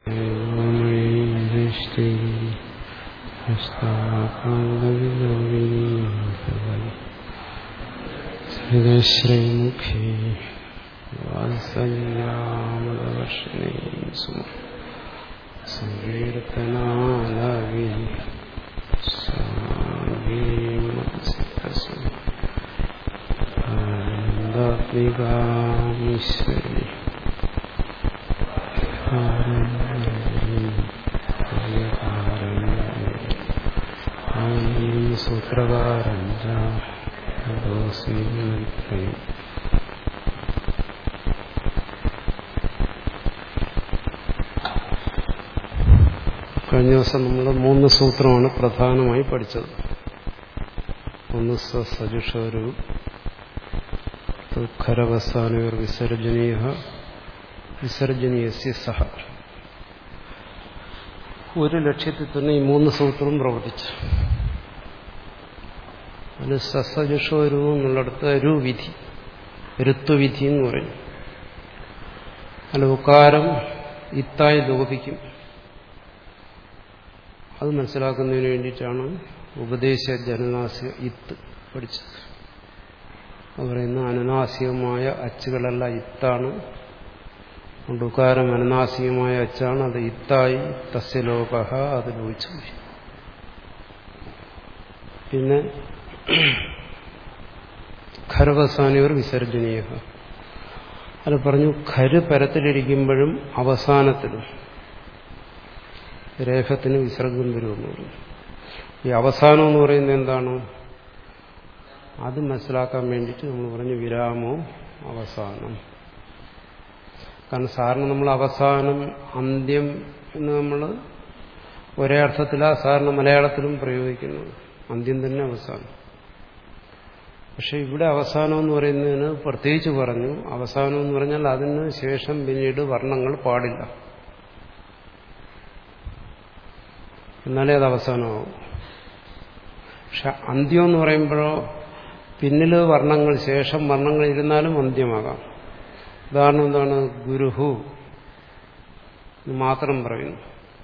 ദൃഷ്ടി ശ്രീമുഖേ വാത്സല്യാമൃതവർഷിണീ സുമ സങ്കീർത്തനാലവി ആനന്ദാത്മികാമീശ്വരി സൂത്രകാരം കഴിഞ്ഞ ദിവസം നമ്മൾ മൂന്ന് സൂത്രമാണ് പ്രധാനമായി പഠിച്ചത് ഒന്ന് സജുഷരു ഖരവസാനവർ വിസർജനീയ വിസർജനീയസ്യ സഹ ഒരു ലക്ഷ്യത്തിൽ തന്നെ ഈ മൂന്ന് സൂത്രവും പ്രവർത്തിച്ചു അതിന് സസജുഷോരു എന്നുള്ളിടത്ത് രുവിധി ഋത്വവിധി എന്ന് പറയും അല്ല ഉക്കാരം ഇത്തായി ലോപിക്കും അത് മനസ്സിലാക്കുന്നതിന് വേണ്ടിയിട്ടാണ് ഉപദേശ ജനനാസിക ഇത്ത് പഠിച്ചത് അത് പറയുന്ന അനുനാസികമായ അച്ചുകളല്ല ഇത്താണ് ഉക്കാരം അനുനാസികമായ അച്ചാണ് അത് ഇത്തായി തസ്യലോക അത് ലോപിച്ചു പിന്നെ ഖരവസാനിയർ വിസർജനീയ അത് പറഞ്ഞു ഖര് പരത്തിലിരിക്കുമ്പോഴും അവസാനത്തിലും രേഖത്തിന് വിസർഗം വരുമെന്ന് പറഞ്ഞു ഈ അവസാനം എന്ന് പറയുന്നത് എന്താണ് അത് മനസ്സിലാക്കാൻ വേണ്ടിയിട്ട് നമ്മൾ പറഞ്ഞു വിരാമോ അവസാനം കാരണം സാറിന് നമ്മൾ അവസാനം അന്ത്യം എന്ന് നമ്മൾ ഒരേ അർത്ഥത്തിലാണ് സാറിന് മലയാളത്തിലും പ്രയോഗിക്കുന്നത് അന്ത്യം തന്നെ അവസാനം പക്ഷെ ഇവിടെ അവസാനം എന്ന് പറയുന്നതിന് പ്രത്യേകിച്ച് പറഞ്ഞു അവസാനം എന്ന് പറഞ്ഞാൽ അതിന് ശേഷം പിന്നീട് വർണ്ണങ്ങൾ പാടില്ല എന്നാലേ അത് അവസാനമാവും പക്ഷെ അന്ത്യം എന്ന് പറയുമ്പോഴോ പിന്നിൽ വർണ്ണങ്ങൾ ശേഷം വർണ്ണങ്ങൾ ഇരുന്നാലും അന്ത്യമാകാം ഉദാഹരണം എന്താണ് ഗുരുഹു മാത്രം പറയുന്നു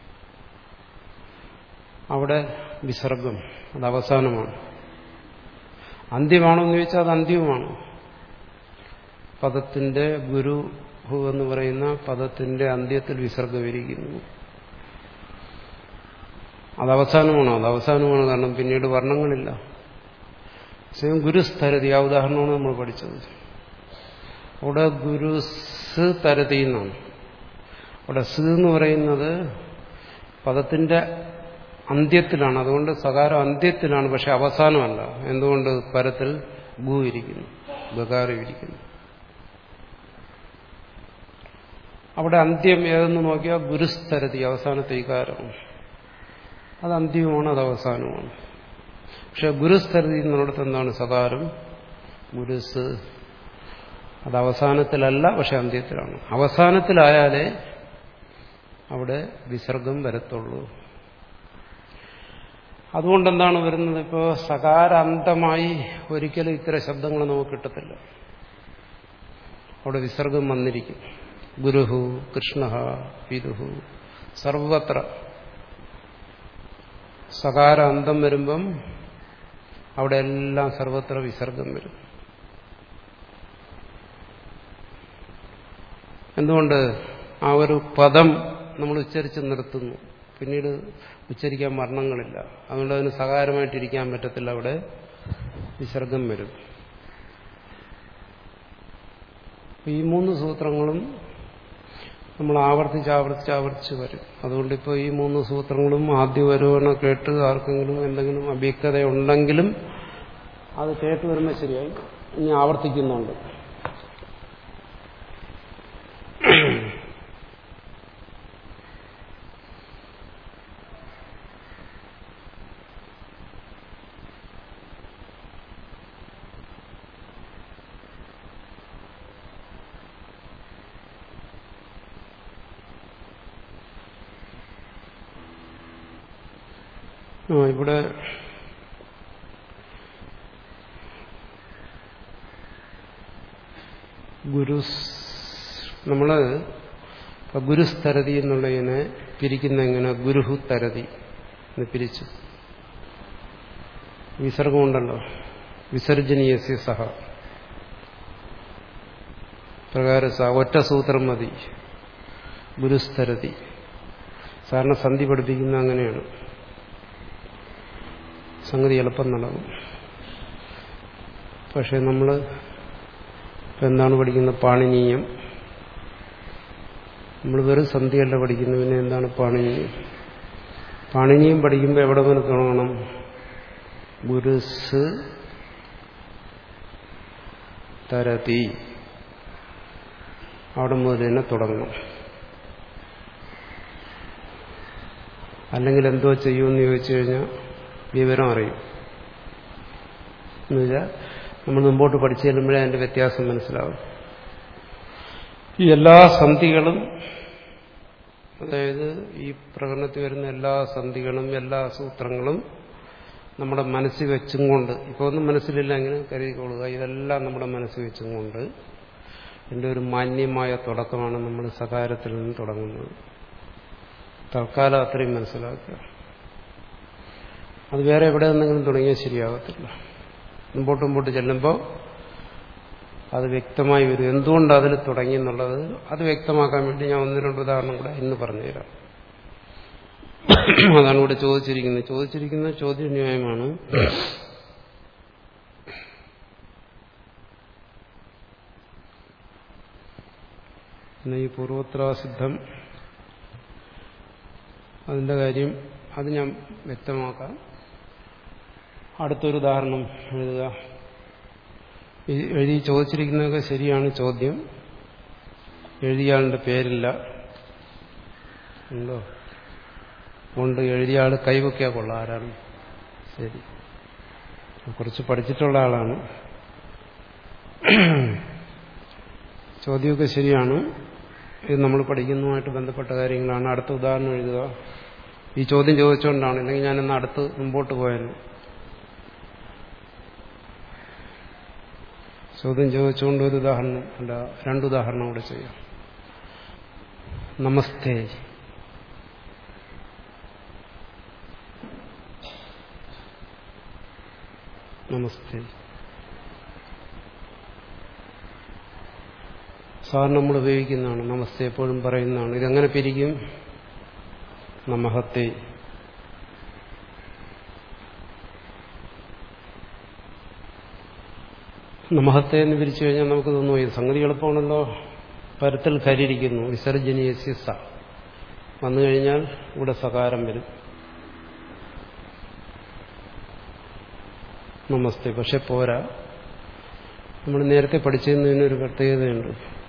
അവിടെ വിസർഗം അത് അവസാനമാണ് അന്ത്യമാണോ എന്ന് ചോദിച്ചാൽ അത് അന്ത്യവുമാണ് പദത്തിന്റെ ഗുരുഹു എന്ന് പറയുന്ന പദത്തിന്റെ അന്ത്യത്തിൽ വിസർഗമിരിക്കുന്നു അത് അവസാനമാണോ അത് അവസാനമാണ് കാരണം പിന്നീട് വർണ്ണങ്ങളില്ല സ്വയം ഗുരുസ്ഥരതി ആ ഉദാഹരണമാണ് നമ്മൾ പഠിച്ചത് അവിടെ ഗുരുസ് തരതി എന്നാണ് അവിടെ സ് എന്ന് പറയുന്നത് പദത്തിന്റെ അന്ത്യത്തിലാണ് അതുകൊണ്ട് സകാരം അന്ത്യത്തിലാണ് പക്ഷെ അവസാനമല്ല എന്തുകൊണ്ട് പരത്തിൽ ഗു ഇരിക്കുന്നു ഗകാരം ഇരിക്കുന്നു അവിടെ അന്ത്യം ഏതെന്ന് നോക്കിയാൽ ഗുരുസ്ഥരതി അവസാനത്തെ ഇകാരം അത് അന്ത്യവുമാണ് അത് അവസാനവുമാണ് പക്ഷെ ഗുരുസ്ഥരതി എന്നിടത്ത് എന്താണ് സകാരം ഗുരുസ് അത് അവസാനത്തിലല്ല പക്ഷെ അന്ത്യത്തിലാണ് അവസാനത്തിലായാലേ അവിടെ വിസർഗം വരത്തുള്ളൂ അതുകൊണ്ട് എന്താണ് വരുന്നത് ഇപ്പോൾ സകാരാന്തമായി ഒരിക്കലും ഇത്തരം ശബ്ദങ്ങൾ നമുക്ക് കിട്ടത്തില്ല അവിടെ വിസർഗം വന്നിരിക്കും ഗുരുഹു കൃഷ്ണ പിതുഹു സർവത്ര സകാരാന്തം വരുമ്പം അവിടെ എല്ലാം സർവത്ര വിസർഗം വരും എന്തുകൊണ്ട് ആ ഒരു പദം നമ്മൾ ഉച്ചരിച്ച് നിർത്തുന്നു പിന്നീട് ഉച്ചരിക്കാൻ വർണ്ണങ്ങളില്ല അതുകൊണ്ട് അതിന് സകാരമായിട്ടിരിക്കാൻ പറ്റത്തില്ല അവിടെ വിസർഗം വരും ഈ മൂന്ന് സൂത്രങ്ങളും നമ്മൾ ആവർത്തിച്ച് ആവർത്തിച്ച് ആവർത്തിച്ച് വരും അതുകൊണ്ട് ഇപ്പോൾ ഈ മൂന്ന് സൂത്രങ്ങളും ആദ്യം വരുവാണ് കേട്ട് ആർക്കെങ്കിലും എന്തെങ്കിലും അവ്യക്തത ഉണ്ടെങ്കിലും അത് കേട്ട് വരുമ്പോൾ ശരിയായി ഇനി ആവർത്തിക്കുന്നുണ്ട് ആ ഇവിടെ ഗുരു നമ്മള് അപ്പൊ ഗുരുസ്തരതി എന്നുള്ളതിനെ പിരിക്കുന്ന എങ്ങനെ ഗുരുഹു തരതി എന്ന് പിരിച്ചു വിസർഗമുണ്ടല്ലോ വിസർജനീയസ്യ സഹ പ്രകാരം സ ഒറ്റ സൂത്രം മതി ഗുരുസ്തരതി സാധാരണ സന്ധി പഠിപ്പിക്കുന്ന അങ്ങനെയാണ് സംഗതി എളുപ്പം നടക്കും പക്ഷെ നമ്മൾ എന്താണ് പഠിക്കുന്നത് പാണിനീയം നമ്മൾ വെറും സന്ധിയല്ല പഠിക്കുന്നത് പിന്നെ എന്താണ് പാണിനീയം പാണിനീയം പഠിക്കുമ്പോൾ എവിടെ മുതൽ തുടങ്ങണം ഗുരുസ് തരതി അവിടെ മുതൽ തന്നെ തുടങ്ങണം അല്ലെങ്കിൽ എന്തോ ചെയ്യുമെന്ന് ചോദിച്ചു കഴിഞ്ഞാൽ വിവരം അറിയും എന്നുവെച്ചാൽ നമ്മൾ മുമ്പോട്ട് പഠിച്ചു ചെല്ലുമ്പോഴേ അതിന്റെ വ്യത്യാസം മനസ്സിലാവും ഈ എല്ലാ സന്ധികളും അതായത് ഈ പ്രകടനത്തിൽ വരുന്ന എല്ലാ സന്ധികളും എല്ലാ സൂത്രങ്ങളും നമ്മുടെ മനസ്സിൽ വെച്ചും കൊണ്ട് ഇപ്പോൾ ഒന്നും മനസ്സിലില്ല അങ്ങനെ കരുതിക്കൊള്ളുക ഇതെല്ലാം നമ്മുടെ മനസ്സിൽ വെച്ചും കൊണ്ട് എൻ്റെ ഒരു മാന്യമായ തുടക്കമാണ് നമ്മൾ സകാരത്തിൽ നിന്ന് തുടങ്ങുന്നത് തൽക്കാലം അത്രയും മനസ്സിലാക്കുക അത് വേറെ എവിടെ നിന്നെങ്കിലും തുടങ്ങിയാൽ ശരിയാകത്തില്ല മുമ്പോട്ട് മുമ്പോട്ട് ചെല്ലുമ്പോൾ അത് വ്യക്തമായി വരും എന്തുകൊണ്ട് അതിൽ തുടങ്ങി എന്നുള്ളത് അത് വ്യക്തമാക്കാൻ വേണ്ടി ഞാൻ ഒന്ന് രണ്ട് ഉദാഹരണം കൂടെ ഇന്ന് പറഞ്ഞുതരാം അതാണ് ഇവിടെ ചോദിച്ചിരിക്കുന്നത് ചോദിച്ചിരിക്കുന്ന ചോദ്യന്യായമാണ് പിന്നെ ഈ പൂർവോത്തരാസിദ്ധം അതിന്റെ കാര്യം അത് ഞാൻ വ്യക്തമാക്കാം അടുത്തൊരു ഉദാഹരണം എഴുതുക എഴുതി ചോദിച്ചിരിക്കുന്നതൊക്കെ ശരിയാണ് ചോദ്യം എഴുതിയാളിന്റെ പേരില്ല ഉണ്ടോ കൊണ്ട് എഴുതിയ ആൾ കൈവയ്ക്കാ കൊള്ളാം ആരാണ് ശരി കുറച്ച് പഠിച്ചിട്ടുള്ള ആളാണ് ചോദ്യമൊക്കെ ശരിയാണ് ഇത് നമ്മൾ പഠിക്കുന്നതുമായിട്ട് ബന്ധപ്പെട്ട കാര്യങ്ങളാണ് അടുത്ത ഉദാഹരണം എഴുതുക ഈ ചോദ്യം ചോദിച്ചുകൊണ്ടാണ് അല്ലെങ്കിൽ ഞാനിന്ന് അടുത്ത് മുമ്പോട്ട് പോയാലും ചോദ്യം ചോദിച്ചുകൊണ്ട് ഒരു ഉദാഹരണം അല്ല രണ്ടുദാഹരണം കൂടെ ചെയ്യാം നമസ്തേ നമസ്തേ സാറിന് നമ്മൾ ഉപയോഗിക്കുന്നതാണ് നമസ്തേ എപ്പോഴും പറയുന്നതാണ് ഇതെങ്ങനെ പിരിക്കും നമഹത്തെ നമഹത്തെ എന്ന് പിരിച്ചു കഴിഞ്ഞാൽ നമുക്ക് തോന്നുന്നു ഈ സംഗതി എളുപ്പമാണല്ലോ പരത്തിൽ കരിയിരിക്കുന്നു വിസർജനീയസ്യസ വന്നു കഴിഞ്ഞാൽ ഇവിടെ സകാരം വരും നമസ്തേ പക്ഷെ പോരാ നമ്മൾ നേരത്തെ പഠിച്ചതിനൊരു പ്രത്യേകതയുണ്ട്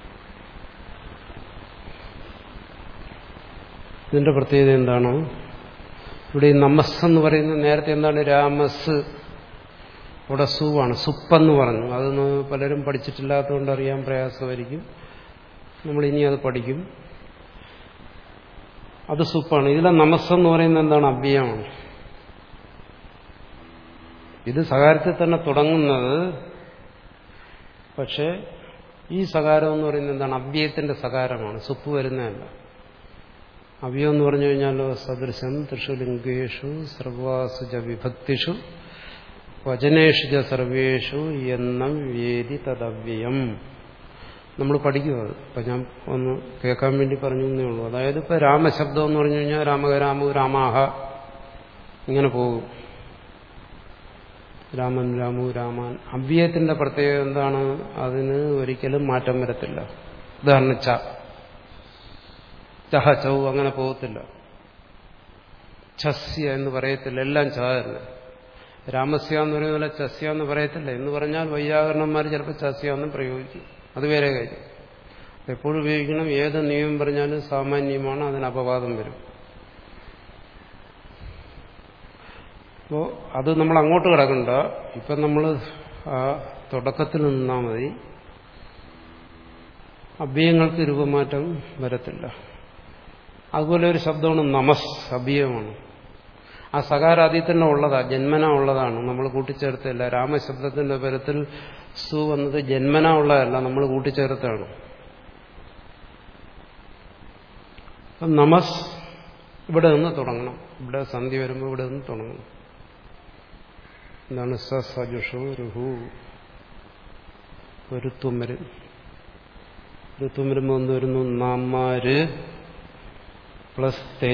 ഇതിന്റെ പ്രത്യേകത എന്താണ് ഇവിടെ ഈ നമസ് എന്ന് പറയുന്നത് നേരത്തെ എന്താണ് രാമസ് അവിടെ സുവാണ് സുപ്പെന്ന് പറഞ്ഞു അതൊന്ന് പലരും പഠിച്ചിട്ടില്ലാത്തതുകൊണ്ട് അറിയാൻ പ്രയാസമായിരിക്കും നമ്മൾ ഇനി അത് പഠിക്കും അത് സുപ്പാണ് ഇതിലെ നമസ് എന്ന് പറയുന്നത് എന്താണ് അവ്യയമാണ് ഇത് സകാരത്തിൽ തന്നെ തുടങ്ങുന്നത് പക്ഷേ ഈ സകാരം എന്ന് പറയുന്നത് എന്താണ് അവ്യയത്തിന്റെ സകാരമാണ് സുപ്പ് വരുന്നതല്ല അവ്യം എന്ന് പറഞ്ഞു കഴിഞ്ഞാലോ സദൃശം തൃഷു ലിംഗേഷു സർവാസു ച വിഭക്തിഷു വചനേഷു ച സർവേഷു എണ്ണം വേദി തദവ്യയം നമ്മൾ പഠിക്കും അത് ഇപ്പം ഞാൻ ഒന്ന് കേൾക്കാൻ വേണ്ടി പറഞ്ഞു എന്നേ ഉള്ളൂ അതായത് ഇപ്പം രാമശബ്ദം എന്ന് പറഞ്ഞു കഴിഞ്ഞാൽ രാമകരാമു രാമാഹ ഇങ്ങനെ പോകും രാമൻ രാമു രാമാൻ അവ്യയത്തിന്റെ പ്രത്യേകത എന്താണ് അതിന് ഒരിക്കലും മാറ്റം വരത്തില്ല ഉദാഹരണം ച ചഹ ചൗ അങ്ങനെ പോകത്തില്ല ഛസ്യ എന്ന് പറയത്തില്ല എല്ലാം ച തന്നെ രാമസ്യ എന്ന് പറയുന്ന പോലെ ചസ്യ എന്ന് പറയത്തില്ല എന്ന് പറഞ്ഞാൽ വൈയാകരണന്മാർ ചിലപ്പോൾ ചസ്യ എന്നും പ്രയോഗിക്കും അത് വേറെ കാര്യം എപ്പോഴും ഉപയോഗിക്കണം ഏത് നിയമം പറഞ്ഞാലും സാമാന്യമാണ് അതിന് അപവാദം വരും അപ്പോൾ അത് നമ്മൾ അങ്ങോട്ട് കിടക്കണ്ട ഇപ്പം നമ്മൾ ആ തുടക്കത്തിൽ നിന്നാൽ മതി അഭ്യയങ്ങൾക്ക് രൂപമാറ്റം വരത്തില്ല അതുപോലെ ഒരു ശബ്ദമാണ് നമസ് അഭ്യയമാണ് ആ സകാരാദ്യം തന്നെ ഉള്ളതാ ജന്മന ഉള്ളതാണ് നമ്മൾ കൂട്ടിച്ചേർത്തല്ല രാമശബ്ദത്തിന്റെ പരത്തിൽ സു വന്നത് ജന്മന ഉള്ളതല്ല നമ്മൾ കൂട്ടിച്ചേർത്താണ് അപ്പം നമസ് ഇവിടെ നിന്ന് തുടങ്ങണം ഇവിടെ സന്ധ്യ വരുമ്പോൾ ഇവിടെ നിന്ന് തുടങ്ങണം എന്താണ് സ സജുഷു രുഹു ഒരുത്വം വരും ഒരുത്വം വരുമ്പോൾ എന്ത് വരുന്നു നാമാര് പ്ലസ് തേ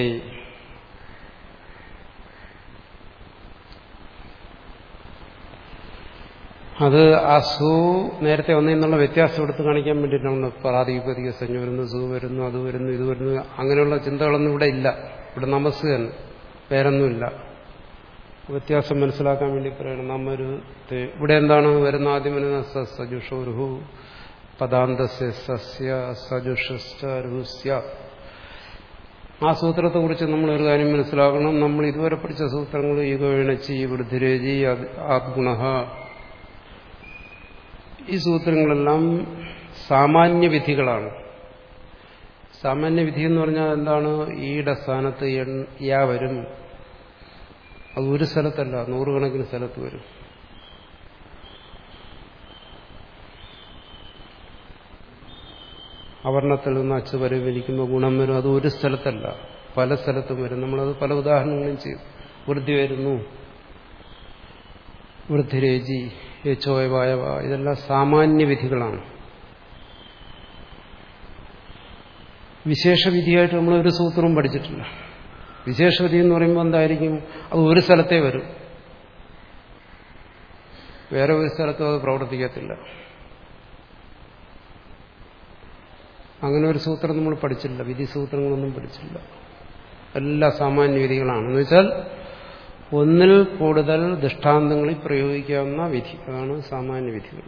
അത് ആ സു നേരത്തെ ഒന്നിന്നുള്ള വ്യത്യാസം എടുത്ത് കാണിക്കാൻ വേണ്ടിയിട്ടാണ് പ്രാതിപതിക സഞ്ജ വരുന്നു സു വരുന്നു അത് വരുന്നു ഇത് വരുന്നു അങ്ങനെയുള്ള ചിന്തകളൊന്നും ഇവിടെ ഇല്ല ഇവിടെ നമസ് തന്നെ വേറൊന്നുമില്ല വ്യത്യാസം മനസ്സിലാക്കാൻ വേണ്ടി പറയണം നമ്മൊരു ഇവിടെ എന്താണ് വരുന്ന ആദ്യം വരുന്ന സജുഷോരുഹു പദാന്തസ്യ സസ്യ സജുഷസ്യ ആ സൂത്രത്തെ കുറിച്ച് നമ്മൾ ഒരു കാര്യം മനസ്സിലാക്കണം നമ്മൾ ഇതുവരെ പഠിച്ച സൂത്രങ്ങൾ ഈഗോയിണച്ചി വൃദ്ധിരേജി ആദ്ഗുണ ഈ സൂത്രങ്ങളെല്ലാം സാമാന്യ വിധികളാണ് സാമാന്യ വിധി എന്ന് പറഞ്ഞാൽ എന്താണ് ഈയുടെ സ്ഥാനത്ത് യാ വരും അത് ഒരു സ്ഥലത്തല്ല നൂറുകണക്കിന് സ്ഥലത്ത് വരും അവർണത്തിൽ നിന്ന് അച്ച് വരും ഇരിക്കുമ്പോൾ ഗുണം വരും അത് ഒരു സ്ഥലത്തല്ല പല സ്ഥലത്തും വരും നമ്മളത് പല ഉദാഹരണങ്ങളും ചെയ്യും വൃദ്ധി വരുന്നു വൃദ്ധിരേജി യച്ചോയവായവ ഇതെല്ലാം സാമാന്യ വിധികളാണ് വിശേഷവിധിയായിട്ട് നമ്മൾ ഒരു സൂത്രവും പഠിച്ചിട്ടില്ല വിശേഷവിധി എന്ന് പറയുമ്പോൾ എന്തായിരിക്കും അത് ഒരു സ്ഥലത്തേ വരും വേറെ ഒരു സ്ഥലത്തും അത് പ്രവർത്തിക്കത്തില്ല അങ്ങനെ ഒരു സൂത്രം നമ്മൾ പഠിച്ചില്ല വിധി സൂത്രങ്ങളൊന്നും പഠിച്ചില്ല എല്ലാ സാമാന്യ വിധികളാണ് എന്ന് വെച്ചാൽ ഒന്നിൽ കൂടുതൽ ദൃഷ്ടാന്തങ്ങളിൽ പ്രയോഗിക്കാവുന്ന വിധി അതാണ് സാമാന്യ വിധികൾ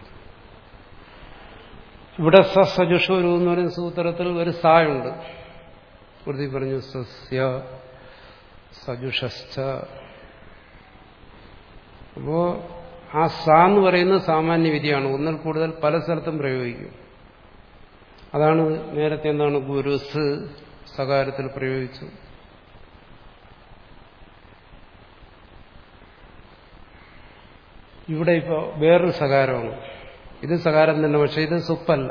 ഇവിടെ സജുഷോരു എന്ന് പറയുന്ന സൂത്രത്തിൽ ഒരു സായുണ്ട് വൃത്തി പറഞ്ഞു സസ്യ സജുഷശ്ച അപ്പോ ആ സ എന്ന് പറയുന്നത് സാമാന്യ വിധിയാണ് ഒന്നിൽ കൂടുതൽ പല സ്ഥലത്തും പ്രയോഗിക്കും അതാണ് നേരത്തെ എന്താണ് ഗുരുസ് സകാരത്തിൽ പ്രയോഗിച്ചു ഇവിടെ ഇപ്പോൾ വേറൊരു സകാരമാണ് ഇത് സകാരം തന്നെ പക്ഷെ ഇത് സുപ്പല്ല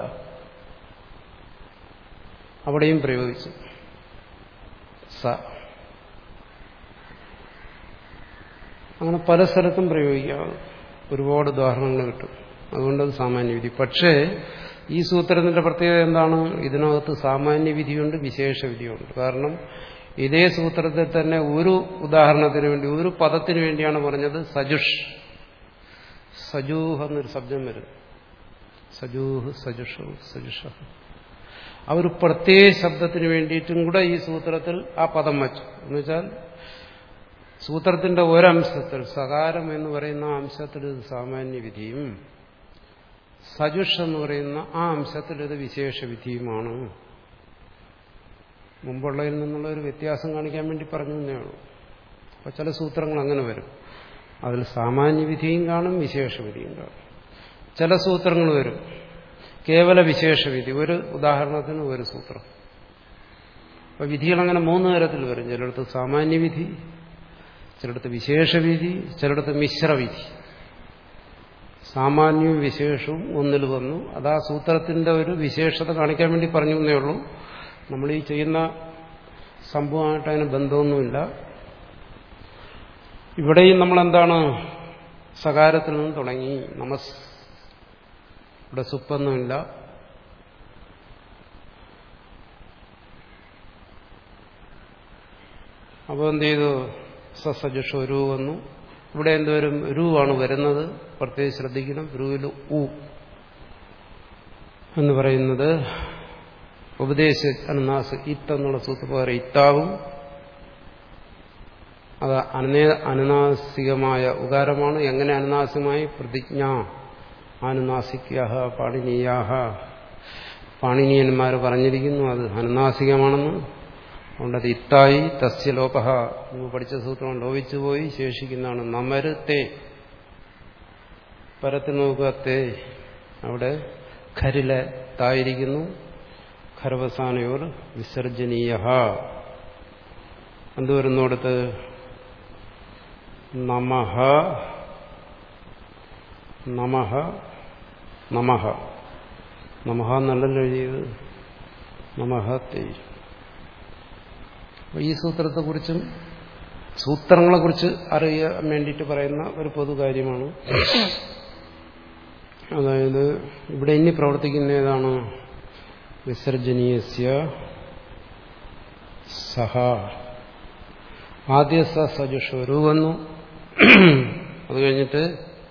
അവിടെയും പ്രയോഗിച്ചു സ അങ്ങനെ പല സ്ഥലത്തും പ്രയോഗിക്കാം ഒരുപാട് ഉദാഹരണങ്ങൾ കിട്ടും അതുകൊണ്ടത് സാമാന്യ വിധി പക്ഷേ ഈ സൂത്രത്തിന്റെ പ്രത്യേകത എന്താണ് ഇതിനകത്ത് സാമാന്യ വിധിയുണ്ട് വിശേഷ വിധിയുണ്ട് കാരണം ഇതേ സൂത്രത്തിൽ തന്നെ ഒരു ഉദാഹരണത്തിന് വേണ്ടി ഒരു പദത്തിന് വേണ്ടിയാണ് പറഞ്ഞത് സജുഷ് സജൂഹ് എന്നൊരു ശബ്ദം വരും സജൂഹ് സജുഷ സജുഷ ആ ഒരു പ്രത്യേക ശബ്ദത്തിന് വേണ്ടിയിട്ടും കൂടെ ഈ സൂത്രത്തിൽ ആ പദം വച്ചു എന്നുവെച്ചാൽ സൂത്രത്തിന്റെ ഒരംശത്തിൽ സകാരം എന്ന് പറയുന്ന അംശത്തിൽ ഇത് സാമാന്യ വിധിയും സജുഷ് എന്ന് പറയുന്ന ആ അംശത്തിൽ ഇത് വിശേഷ വിധിയുമാണ് മുമ്പുള്ളതിൽ നിന്നുള്ള ഒരു വ്യത്യാസം കാണിക്കാൻ വേണ്ടി പറഞ്ഞു തന്നേ ഉള്ളൂ അപ്പോൾ ചില സൂത്രങ്ങൾ അങ്ങനെ വരും അതിൽ സാമാന്യ വിധിയും കാണും വിശേഷ വിധിയും കാണും ചില സൂത്രങ്ങൾ വരും കേവല വിശേഷ വിധി ഒരു ഉദാഹരണത്തിന് ഒരു സൂത്രം അപ്പൊ വിധികൾ അങ്ങനെ മൂന്ന് തരത്തിൽ വരും ചിലയിടത്ത് സാമാന്യ വിധി ചിലയിടത്ത് വിശേഷവിധി ചിലയിടത്ത് മിശ്രവിധി സാമാന്യവും വിശേഷവും ഒന്നിൽ വന്നു അത് ആ സൂത്രത്തിന്റെ ഒരു വിശേഷത കാണിക്കാൻ വേണ്ടി പറഞ്ഞു എന്നേ ഉള്ളൂ നമ്മൾ ഈ ചെയ്യുന്ന സംഭവമായിട്ട് അതിന് ബന്ധമൊന്നുമില്ല ഇവിടെയും നമ്മൾ എന്താണ് സകാരത്തിൽ നിന്ന് തുടങ്ങി നമസ് ഇവിടെ സുപ്പൊന്നുമില്ല അപ്പോൾ എന്ത് ചെയ്തു സസജുഷോ രു വന്നു ഇവിടെ എന്തോരും രുവാണ് വരുന്നത് പ്രത്യേകം ശ്രദ്ധിക്കണം രുവിൽ ഉ എന്ന് പറയുന്നത് ഉപദേശ അനുനാസ് ഇത്ത് എന്നുള്ള സൂത്രപ്രകാരം ഇത്താവും അത് അനേ അനുനാസികമായ ഉകാരമാണ് എങ്ങനെ അനുനാസികമായി പ്രതിജ്ഞ അനുനാസിക്യാഹ പാണിനീയാഹ പാണിനീയന്മാർ പറഞ്ഞിരിക്കുന്നു അത് അനുനാസികമാണെന്ന് അതുകൊണ്ട് അത് ഇത്തായി തസ്യ ലോപഹ നിങ്ങൾ പഠിച്ച സൂത്രം ലോപിച്ചു പോയി ശേഷിക്കുന്നതാണ് നമര് തേ പരത്തിൽ നോക്കുക തേ അവിടെ ഖരിലെ തായിരിക്കുന്നു ഖരവസാനയോർ വിസർജനീയ എന്ത് വരുന്നോടത്ത് നമഹ നമഹ നമഹ നമഹ എന്നല്ലല്ലോ എഴുതിയത് നമഹ തേ അപ്പോൾ ഈ സൂത്രത്തെക്കുറിച്ചും സൂത്രങ്ങളെക്കുറിച്ച് അറിയാൻ വേണ്ടിയിട്ട് പറയുന്ന ഒരു പൊതു കാര്യമാണ് അതായത് ഇവിടെ ഇനി പ്രവർത്തിക്കുന്ന ഏതാണ് വിസർജനീയസ്യ സഹ ആദ്യ സ സജുഷോരു വന്നു അത് കഴിഞ്ഞിട്ട്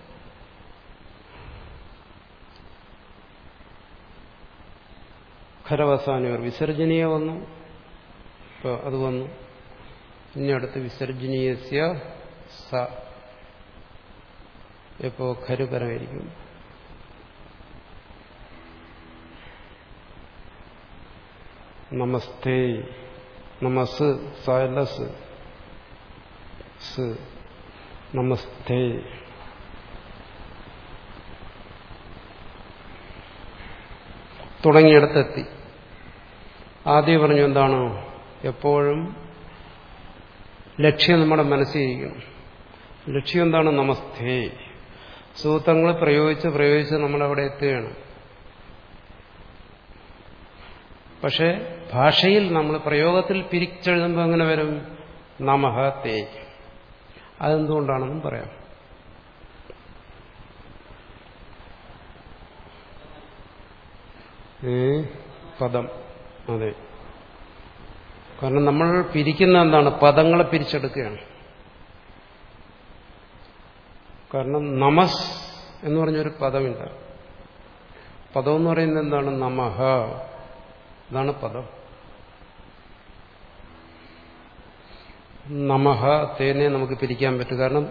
ഖരവസാനിയർ വിസർജനീയ വന്നു ഇപ്പോൾ അത് വന്നു ഇനി അടുത്ത് വിസർജനീയസ്യ സ എപ്പോ ഖരുപരമായിരിക്കും നമസ്തേ നമസ് സലസ് സ് നമസ്തേ തുടങ്ങിയിടത്തെത്തി ആദ്യം പറഞ്ഞു എന്താണ് എപ്പോഴും ലക്ഷ്യം നമ്മുടെ മനസ്സിലിരിക്കണം ലക്ഷ്യം എന്താണ് നമസ്തേ സൂത്രങ്ങൾ പ്രയോഗിച്ച് പ്രയോഗിച്ച് നമ്മളവിടെ എത്തുകയാണ് പക്ഷെ ഭാഷയിൽ നമ്മൾ പ്രയോഗത്തിൽ പിരിച്ചെഴുതുമ്പോൾ എങ്ങനെ വരും നമഹ തേ അതെന്തുകൊണ്ടാണെന്നും പറയാം ഏ പദം അതെ കാരണം നമ്മൾ പിരിക്കുന്ന എന്താണ് പദങ്ങളെ പിരിച്ചെടുക്കുകയാണ് കാരണം നമസ് എന്ന് പറഞ്ഞൊരു പദമില്ല പദം എന്ന് പറയുന്നത് എന്താണ് നമഹ അതാണ് പദം നമഹ തേനെ നമുക്ക് പിരിക്കാൻ പറ്റും കാരണം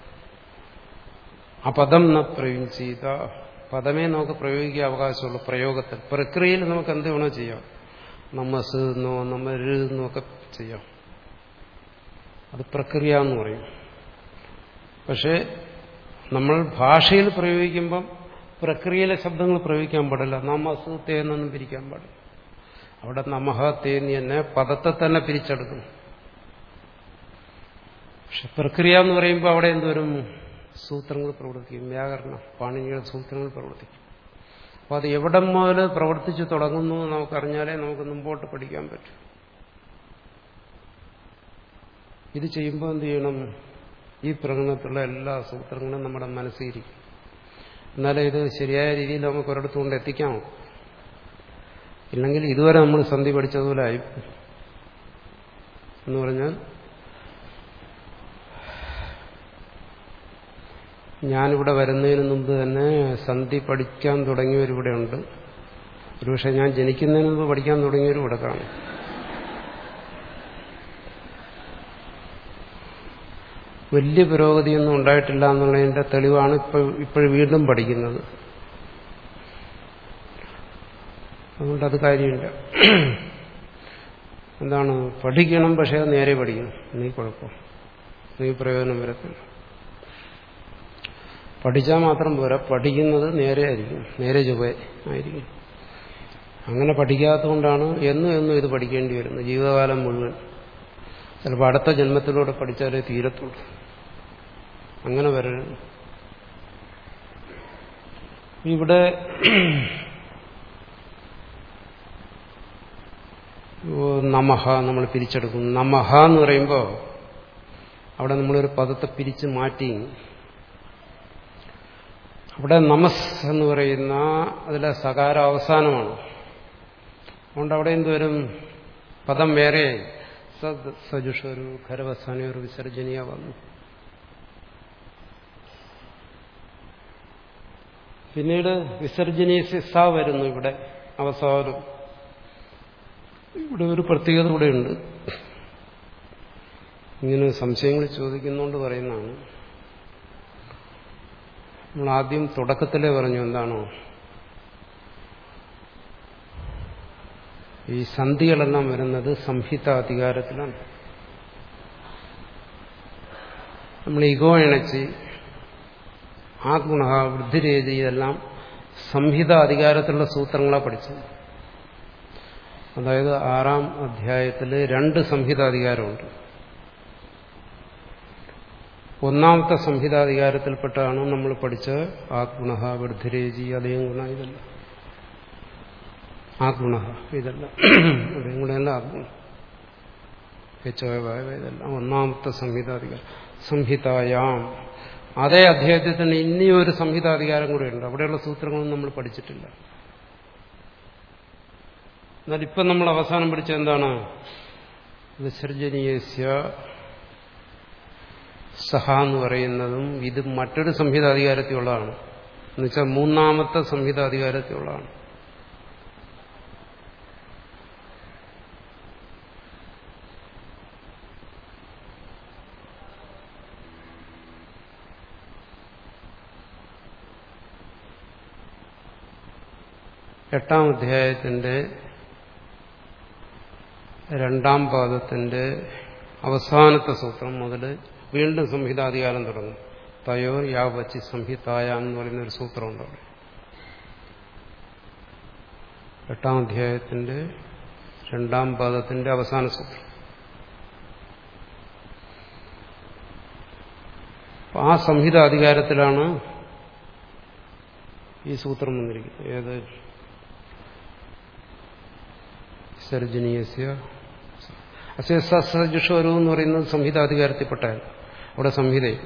ആ പദം ന പ്രയോഗിച്ച പദമേ നമുക്ക് പ്രയോഗിക്കാൻ അവകാശമുള്ളൂ പ്രയോഗത്തിൽ പ്രക്രിയയിൽ നമുക്ക് എന്ത് വേണോ ചെയ്യാം നമസ് എന്നോ നമ്മരുന്നോ ഒക്കെ ചെയ്യാം അത് പ്രക്രിയ എന്ന് പറയും പക്ഷേ നമ്മൾ ഭാഷയിൽ പ്രയോഗിക്കുമ്പം പ്രക്രിയയിലെ ശബ്ദങ്ങൾ പ്രയോഗിക്കാൻ പാടില്ല നമസ് തേന്നൊന്നും പിരിക്കാൻ പാടില്ല അവിടെ നമഹ തേന്നി തന്നെ പദത്തെ തന്നെ പിരിച്ചെടുക്കും പക്ഷെ പ്രക്രിയ എന്ന് പറയുമ്പോൾ അവിടെ എന്തോരും സൂത്രങ്ങൾ പ്രവർത്തിക്കും വ്യാകരണം പാണിനിയുടെ സൂത്രങ്ങൾ പ്രവർത്തിക്കും അപ്പോൾ അത് എവിടം മുതൽ പ്രവർത്തിച്ചു തുടങ്ങുന്നു എന്ന് നമുക്കറിഞ്ഞാലേ നമുക്ക് മുമ്പോട്ട് പഠിക്കാൻ പറ്റും ഇത് ചെയ്യുമ്പോൾ എന്ത് ചെയ്യണം ഈ പ്രകടനത്തിലുള്ള എല്ലാ സൂത്രങ്ങളും നമ്മുടെ മനസ്സിലിരിക്കും എന്നാലേ ഇത് ശരിയായ രീതിയിൽ നമുക്ക് ഒരിടത്തുകൊണ്ട് എത്തിക്കാൻ നോക്കും ഇല്ലെങ്കിൽ ഇതുവരെ നമ്മൾ സന്ധി പഠിച്ചതുപോലെ ആയി എന്ന് പറഞ്ഞാൽ ഞാനിവിടെ വരുന്നതിന് മുമ്പ് തന്നെ സന്ധി പഠിക്കാൻ തുടങ്ങിയവരിവിടെ ഉണ്ട് ഒരുപക്ഷെ ഞാൻ ജനിക്കുന്നതിന് മുമ്പ് പഠിക്കാൻ തുടങ്ങിയവരും ഇവിടെ കാണും വലിയ പുരോഗതിയൊന്നും ഉണ്ടായിട്ടില്ല എന്നുള്ളതിന്റെ തെളിവാണ് ഇപ്പോൾ ഇപ്പോഴും വീണ്ടും പഠിക്കുന്നത് അതുകൊണ്ട് അത് കാര്യമില്ല എന്താണ് പഠിക്കണം പക്ഷേ നേരെ പഠിക്കണം നീ കുഴപ്പം നീ പ്രയോജനം വരത്തില്ല പഠിച്ചാൽ മാത്രം പോരാ പഠിക്കുന്നത് നേരെ ആയിരിക്കും നേരെ ചുവ ആയിരിക്കും അങ്ങനെ പഠിക്കാത്തതുകൊണ്ടാണ് എന്നും എന്നും ഇത് പഠിക്കേണ്ടി വരുന്നത് ജീവിതകാലം മുഴുവൻ ചിലപ്പോൾ അടുത്ത ജന്മത്തിലൂടെ പഠിച്ചാലേ തീരത്തുള്ളൂ അങ്ങനെ വരരുത് ഇവിടെ നമഹ നമ്മൾ പിരിച്ചെടുക്കും നമഹ എന്ന് പറയുമ്പോൾ അവിടെ നമ്മളൊരു പദത്തെ പിരിച്ച് മാറ്റി അവിടെ നമസ് എന്ന് പറയുന്ന അതിലെ സകാര അവസാനമാണ് അതുകൊണ്ട് അവിടെ എന്തുവരും പദം വേറെ സദ് സജുഷൊരു ഖരവസാനൊരു വിസർജനീയ വന്നു പിന്നീട് വിസർജനീയ സ വരുന്നു ഇവിടെ അവസാനം ഇവിടെ ഒരു പ്രത്യേകത കൂടെയുണ്ട് ഇങ്ങനെ സംശയങ്ങൾ ചോദിക്കുന്നതുകൊണ്ട് പറയുന്നതാണ് നമ്മൾ ആദ്യം തുടക്കത്തിലേ പറഞ്ഞു എന്താണോ ഈ സന്ധികളെല്ലാം വരുന്നത് സംഹിത അധികാരത്തിലാണ് നമ്മൾ ഇഗോ ഇണച്ച് ആത്മഗുണ വൃദ്ധിരേതി ഇതെല്ലാം സംഹിത അധികാരത്തിലുള്ള സൂത്രങ്ങളാണ് പഠിച്ചത് അതായത് ആറാം അധ്യായത്തിൽ രണ്ട് സംഹിതാധികാരമുണ്ട് ഒന്നാമത്തെ സംഹിതാധികാരത്തിൽപ്പെട്ടാണ് നമ്മൾ പഠിച്ച ആത്മഗുണ വൃദ്ധിരേജി അതയം ഗുണ ഇതല്ല ആത്മഗുണ ഇതല്ല അതയം ഗുണമല്ല ആത്മഗുണ ചോയവായ ഇതെല്ലാം ഒന്നാമത്തെ സംഹിതാധികാരം സംഹിതായാം അതേ അധ്യായത്തിൽ തന്നെ ഇനിയും ഒരു സംഹിതാധികാരം കൂടെ ഉണ്ട് അവിടെയുള്ള സൂത്രങ്ങളൊന്നും നമ്മൾ പഠിച്ചിട്ടില്ല എന്നാൽ ഇപ്പം നമ്മൾ അവസാനം പഠിച്ച എന്താണ് വിസർജനീയസ്യ സഹ എന്ന് പറയുന്നതും ഇത് മറ്റൊരു സംഹിതാധികാരത്തിലുള്ളതാണ് എന്നുവെച്ചാൽ മൂന്നാമത്തെ സംഹിതാധികാരത്തിലുള്ളതാണ് എട്ടാം അധ്യായത്തിന്റെ രണ്ടാം പാദത്തിന്റെ അവസാനത്തെ സൂത്രം മുതൽ വീണ്ടും സംഹിതാധികാരം തുടങ്ങും തയോ യാവച്ചി സംഹിതായ എന്ന് പറയുന്ന ഒരു സൂത്രമുണ്ട് അവിടെ എട്ടാം അധ്യായത്തിന്റെ രണ്ടാം പാദത്തിന്റെ അവസാന സൂത്രം ആ സംഹിത അധികാരത്തിലാണ് ഈ സൂത്രം വന്നിരിക്കുന്നത് ഏത് സർജനീയസ്യ അസ്യസജുഷോരു എന്ന് പറയുന്നത് സംഹിതാധികാരത്തിൽപ്പെട്ടാൽ അവിടെ സംഹിതയും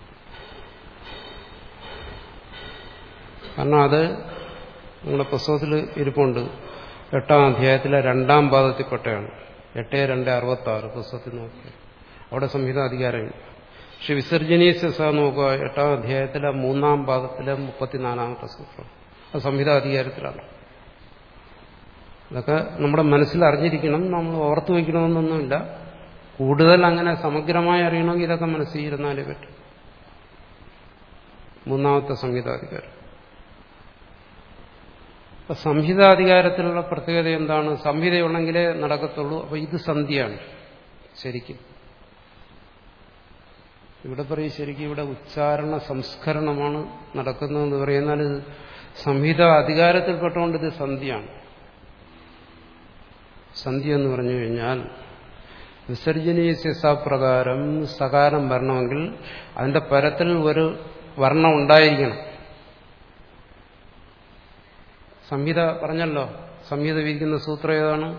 കാരണം അത് നിങ്ങളുടെ പുസ്തകത്തിൽ ഇരിപ്പുണ്ട് എട്ടാം അധ്യായത്തിലെ രണ്ടാം പാദത്തിൽപ്പെട്ടാണ് എട്ട് രണ്ട് അറുപത്തി ആറ് പുസ്തകത്തിൽ നോക്കി അവിടെ സംഹിത അധികാരമില്ല പക്ഷെ വിസർജനീയസ നോക്കുക എട്ടാം അധ്യായത്തിലെ മൂന്നാം പാദത്തിലെ മുപ്പത്തിനാലാമത്തെ സൂത്രം അത് സംഹിത അധികാരത്തിലാണ് അതൊക്കെ നമ്മുടെ മനസ്സിൽ അറിഞ്ഞിരിക്കണം നമ്മൾ ഓർത്തു വയ്ക്കണമെന്നൊന്നുമില്ല കൂടുതൽ അങ്ങനെ സമഗ്രമായി അറിയണമെങ്കിൽ ഇതൊക്കെ മനസ്സിൽ ഇരുന്നാലേ പറ്റും മൂന്നാമത്തെ സംഹിതാധികാരം അപ്പൊ സംഹിതാധികാരത്തിലുള്ള പ്രത്യേകത എന്താണ് സംഹിതയുണ്ടെങ്കിലേ നടക്കത്തുള്ളൂ അപ്പൊ ഇത് സന്ധ്യയാണ് ശരിക്കും ഇവിടെ പറയും ശരിക്കും ഇവിടെ ഉച്ചാരണ സംസ്കരണമാണ് നടക്കുന്നതെന്ന് പറയുന്നാൽ ഇത് സംഹിത അധികാരത്തിൽപ്പെട്ടുകൊണ്ട് ഇത് സന്ധ്യയാണ് സന്ധ്യ എന്ന് പറഞ്ഞു കഴിഞ്ഞാൽ വിസർജനീയ പ്രകാരം സകാരം വരണമെങ്കിൽ അതിന്റെ പരത്തിൽ ഒരു വർണ്ണം ഉണ്ടായിരിക്കണം സംഹിത പറഞ്ഞല്ലോ സംഹിത വിരിക്കുന്ന സൂത്രം ഏതാണ്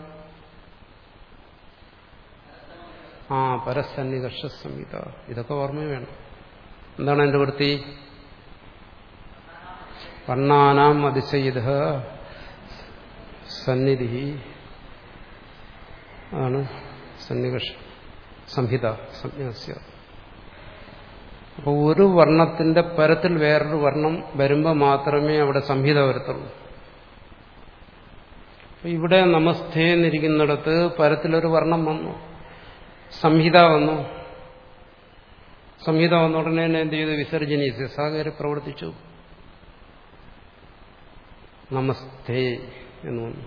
ആ പരസന്നികർഷ സംഹിത ഇതൊക്കെ ഓർമ്മ വേണം എന്താണ് എന്റെ വൃത്തി വർണ്ണാനാം അതിശയിത സന്നിധി ആണ് സന്നികർഷ സംഹിത സംജ്ഞാസ്യ അപ്പോൾ ഒരു വർണ്ണത്തിന്റെ പരത്തിൽ വേറൊരു വർണ്ണം വരുമ്പോൾ മാത്രമേ അവിടെ സംഹിത വരത്തുള്ളൂ ഇവിടെ നമസ്തേ എന്നിരിക്കുന്നിടത്ത് പരത്തിലൊരു വർണ്ണം വന്നു സംഹിത വന്നു സംഹിത വന്ന ഉടനെ തന്നെ എന്ത് ചെയ്തു വിസർജനീസ് സാകര് പ്രവർത്തിച്ചു നമസ്തേ എന്ന് വന്നു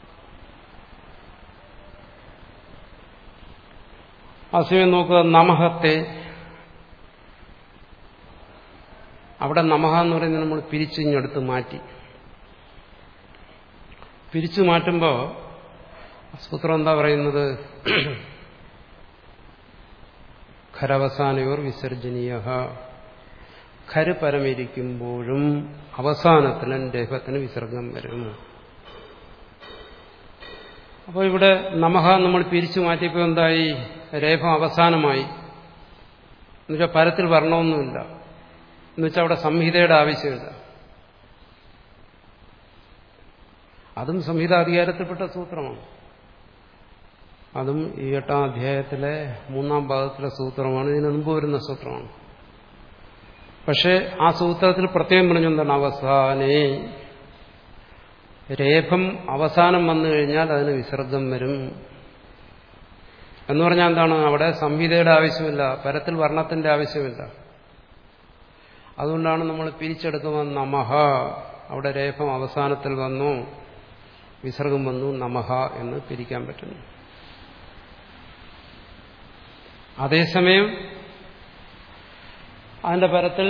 ആ സമയം നോക്കുക നമഹത്തെ അവിടെ നമഹ എന്ന് പറയുന്നത് നമ്മൾ പിരിച്ചിങ്ങെടുത്ത് മാറ്റി പിരിച്ചു മാറ്റുമ്പോൾ സൂത്രം എന്താ പറയുന്നത് ഖരവസാനയോർ വിസർജനീയ ഖര് പരമിരിക്കുമ്പോഴും അവസാനത്തിലും രേഖത്തിന് വിസർഗം വരും അപ്പോൾ ഇവിടെ നമഹ നമ്മൾ പിരിച്ചു മാറ്റിയപ്പോൾ എന്തായി രേഖം അവസാനമായി എന്നുവെച്ചാൽ പരത്തിൽ വരണമൊന്നുമില്ല എന്നുവെച്ചാൽ അവിടെ സംഹിതയുടെ ആവശ്യമില്ല അതും സംഹിതാധികാരത്തിൽപ്പെട്ട സൂത്രമാണ് അതും ഈ എട്ടാം അധ്യായത്തിലെ മൂന്നാം ഭാഗത്തിലെ സൂത്രമാണ് ഇതിനു മുമ്പ് വരുന്ന സൂത്രമാണ് പക്ഷെ ആ സൂത്രത്തിൽ പ്രത്യേകം പറഞ്ഞു എന്താണ് അവസാനേ രേഖം അവസാനം വന്നു കഴിഞ്ഞാൽ അതിന് വിസർഗം വരും എന്ന് പറഞ്ഞാൽ എന്താണ് അവിടെ സംഹിതയുടെ ആവശ്യമില്ല പരത്തിൽ വർണ്ണത്തിന്റെ ആവശ്യമില്ല അതുകൊണ്ടാണ് നമ്മൾ പിരിച്ചെടുക്കുമ്പോൾ നമഹ അവിടെ രേഖം അവസാനത്തിൽ വന്നു വിസർഗം വന്നു നമഹ എന്ന് പിരിക്കാൻ പറ്റുന്നു അതേസമയം അതിന്റെ പരത്തിൽ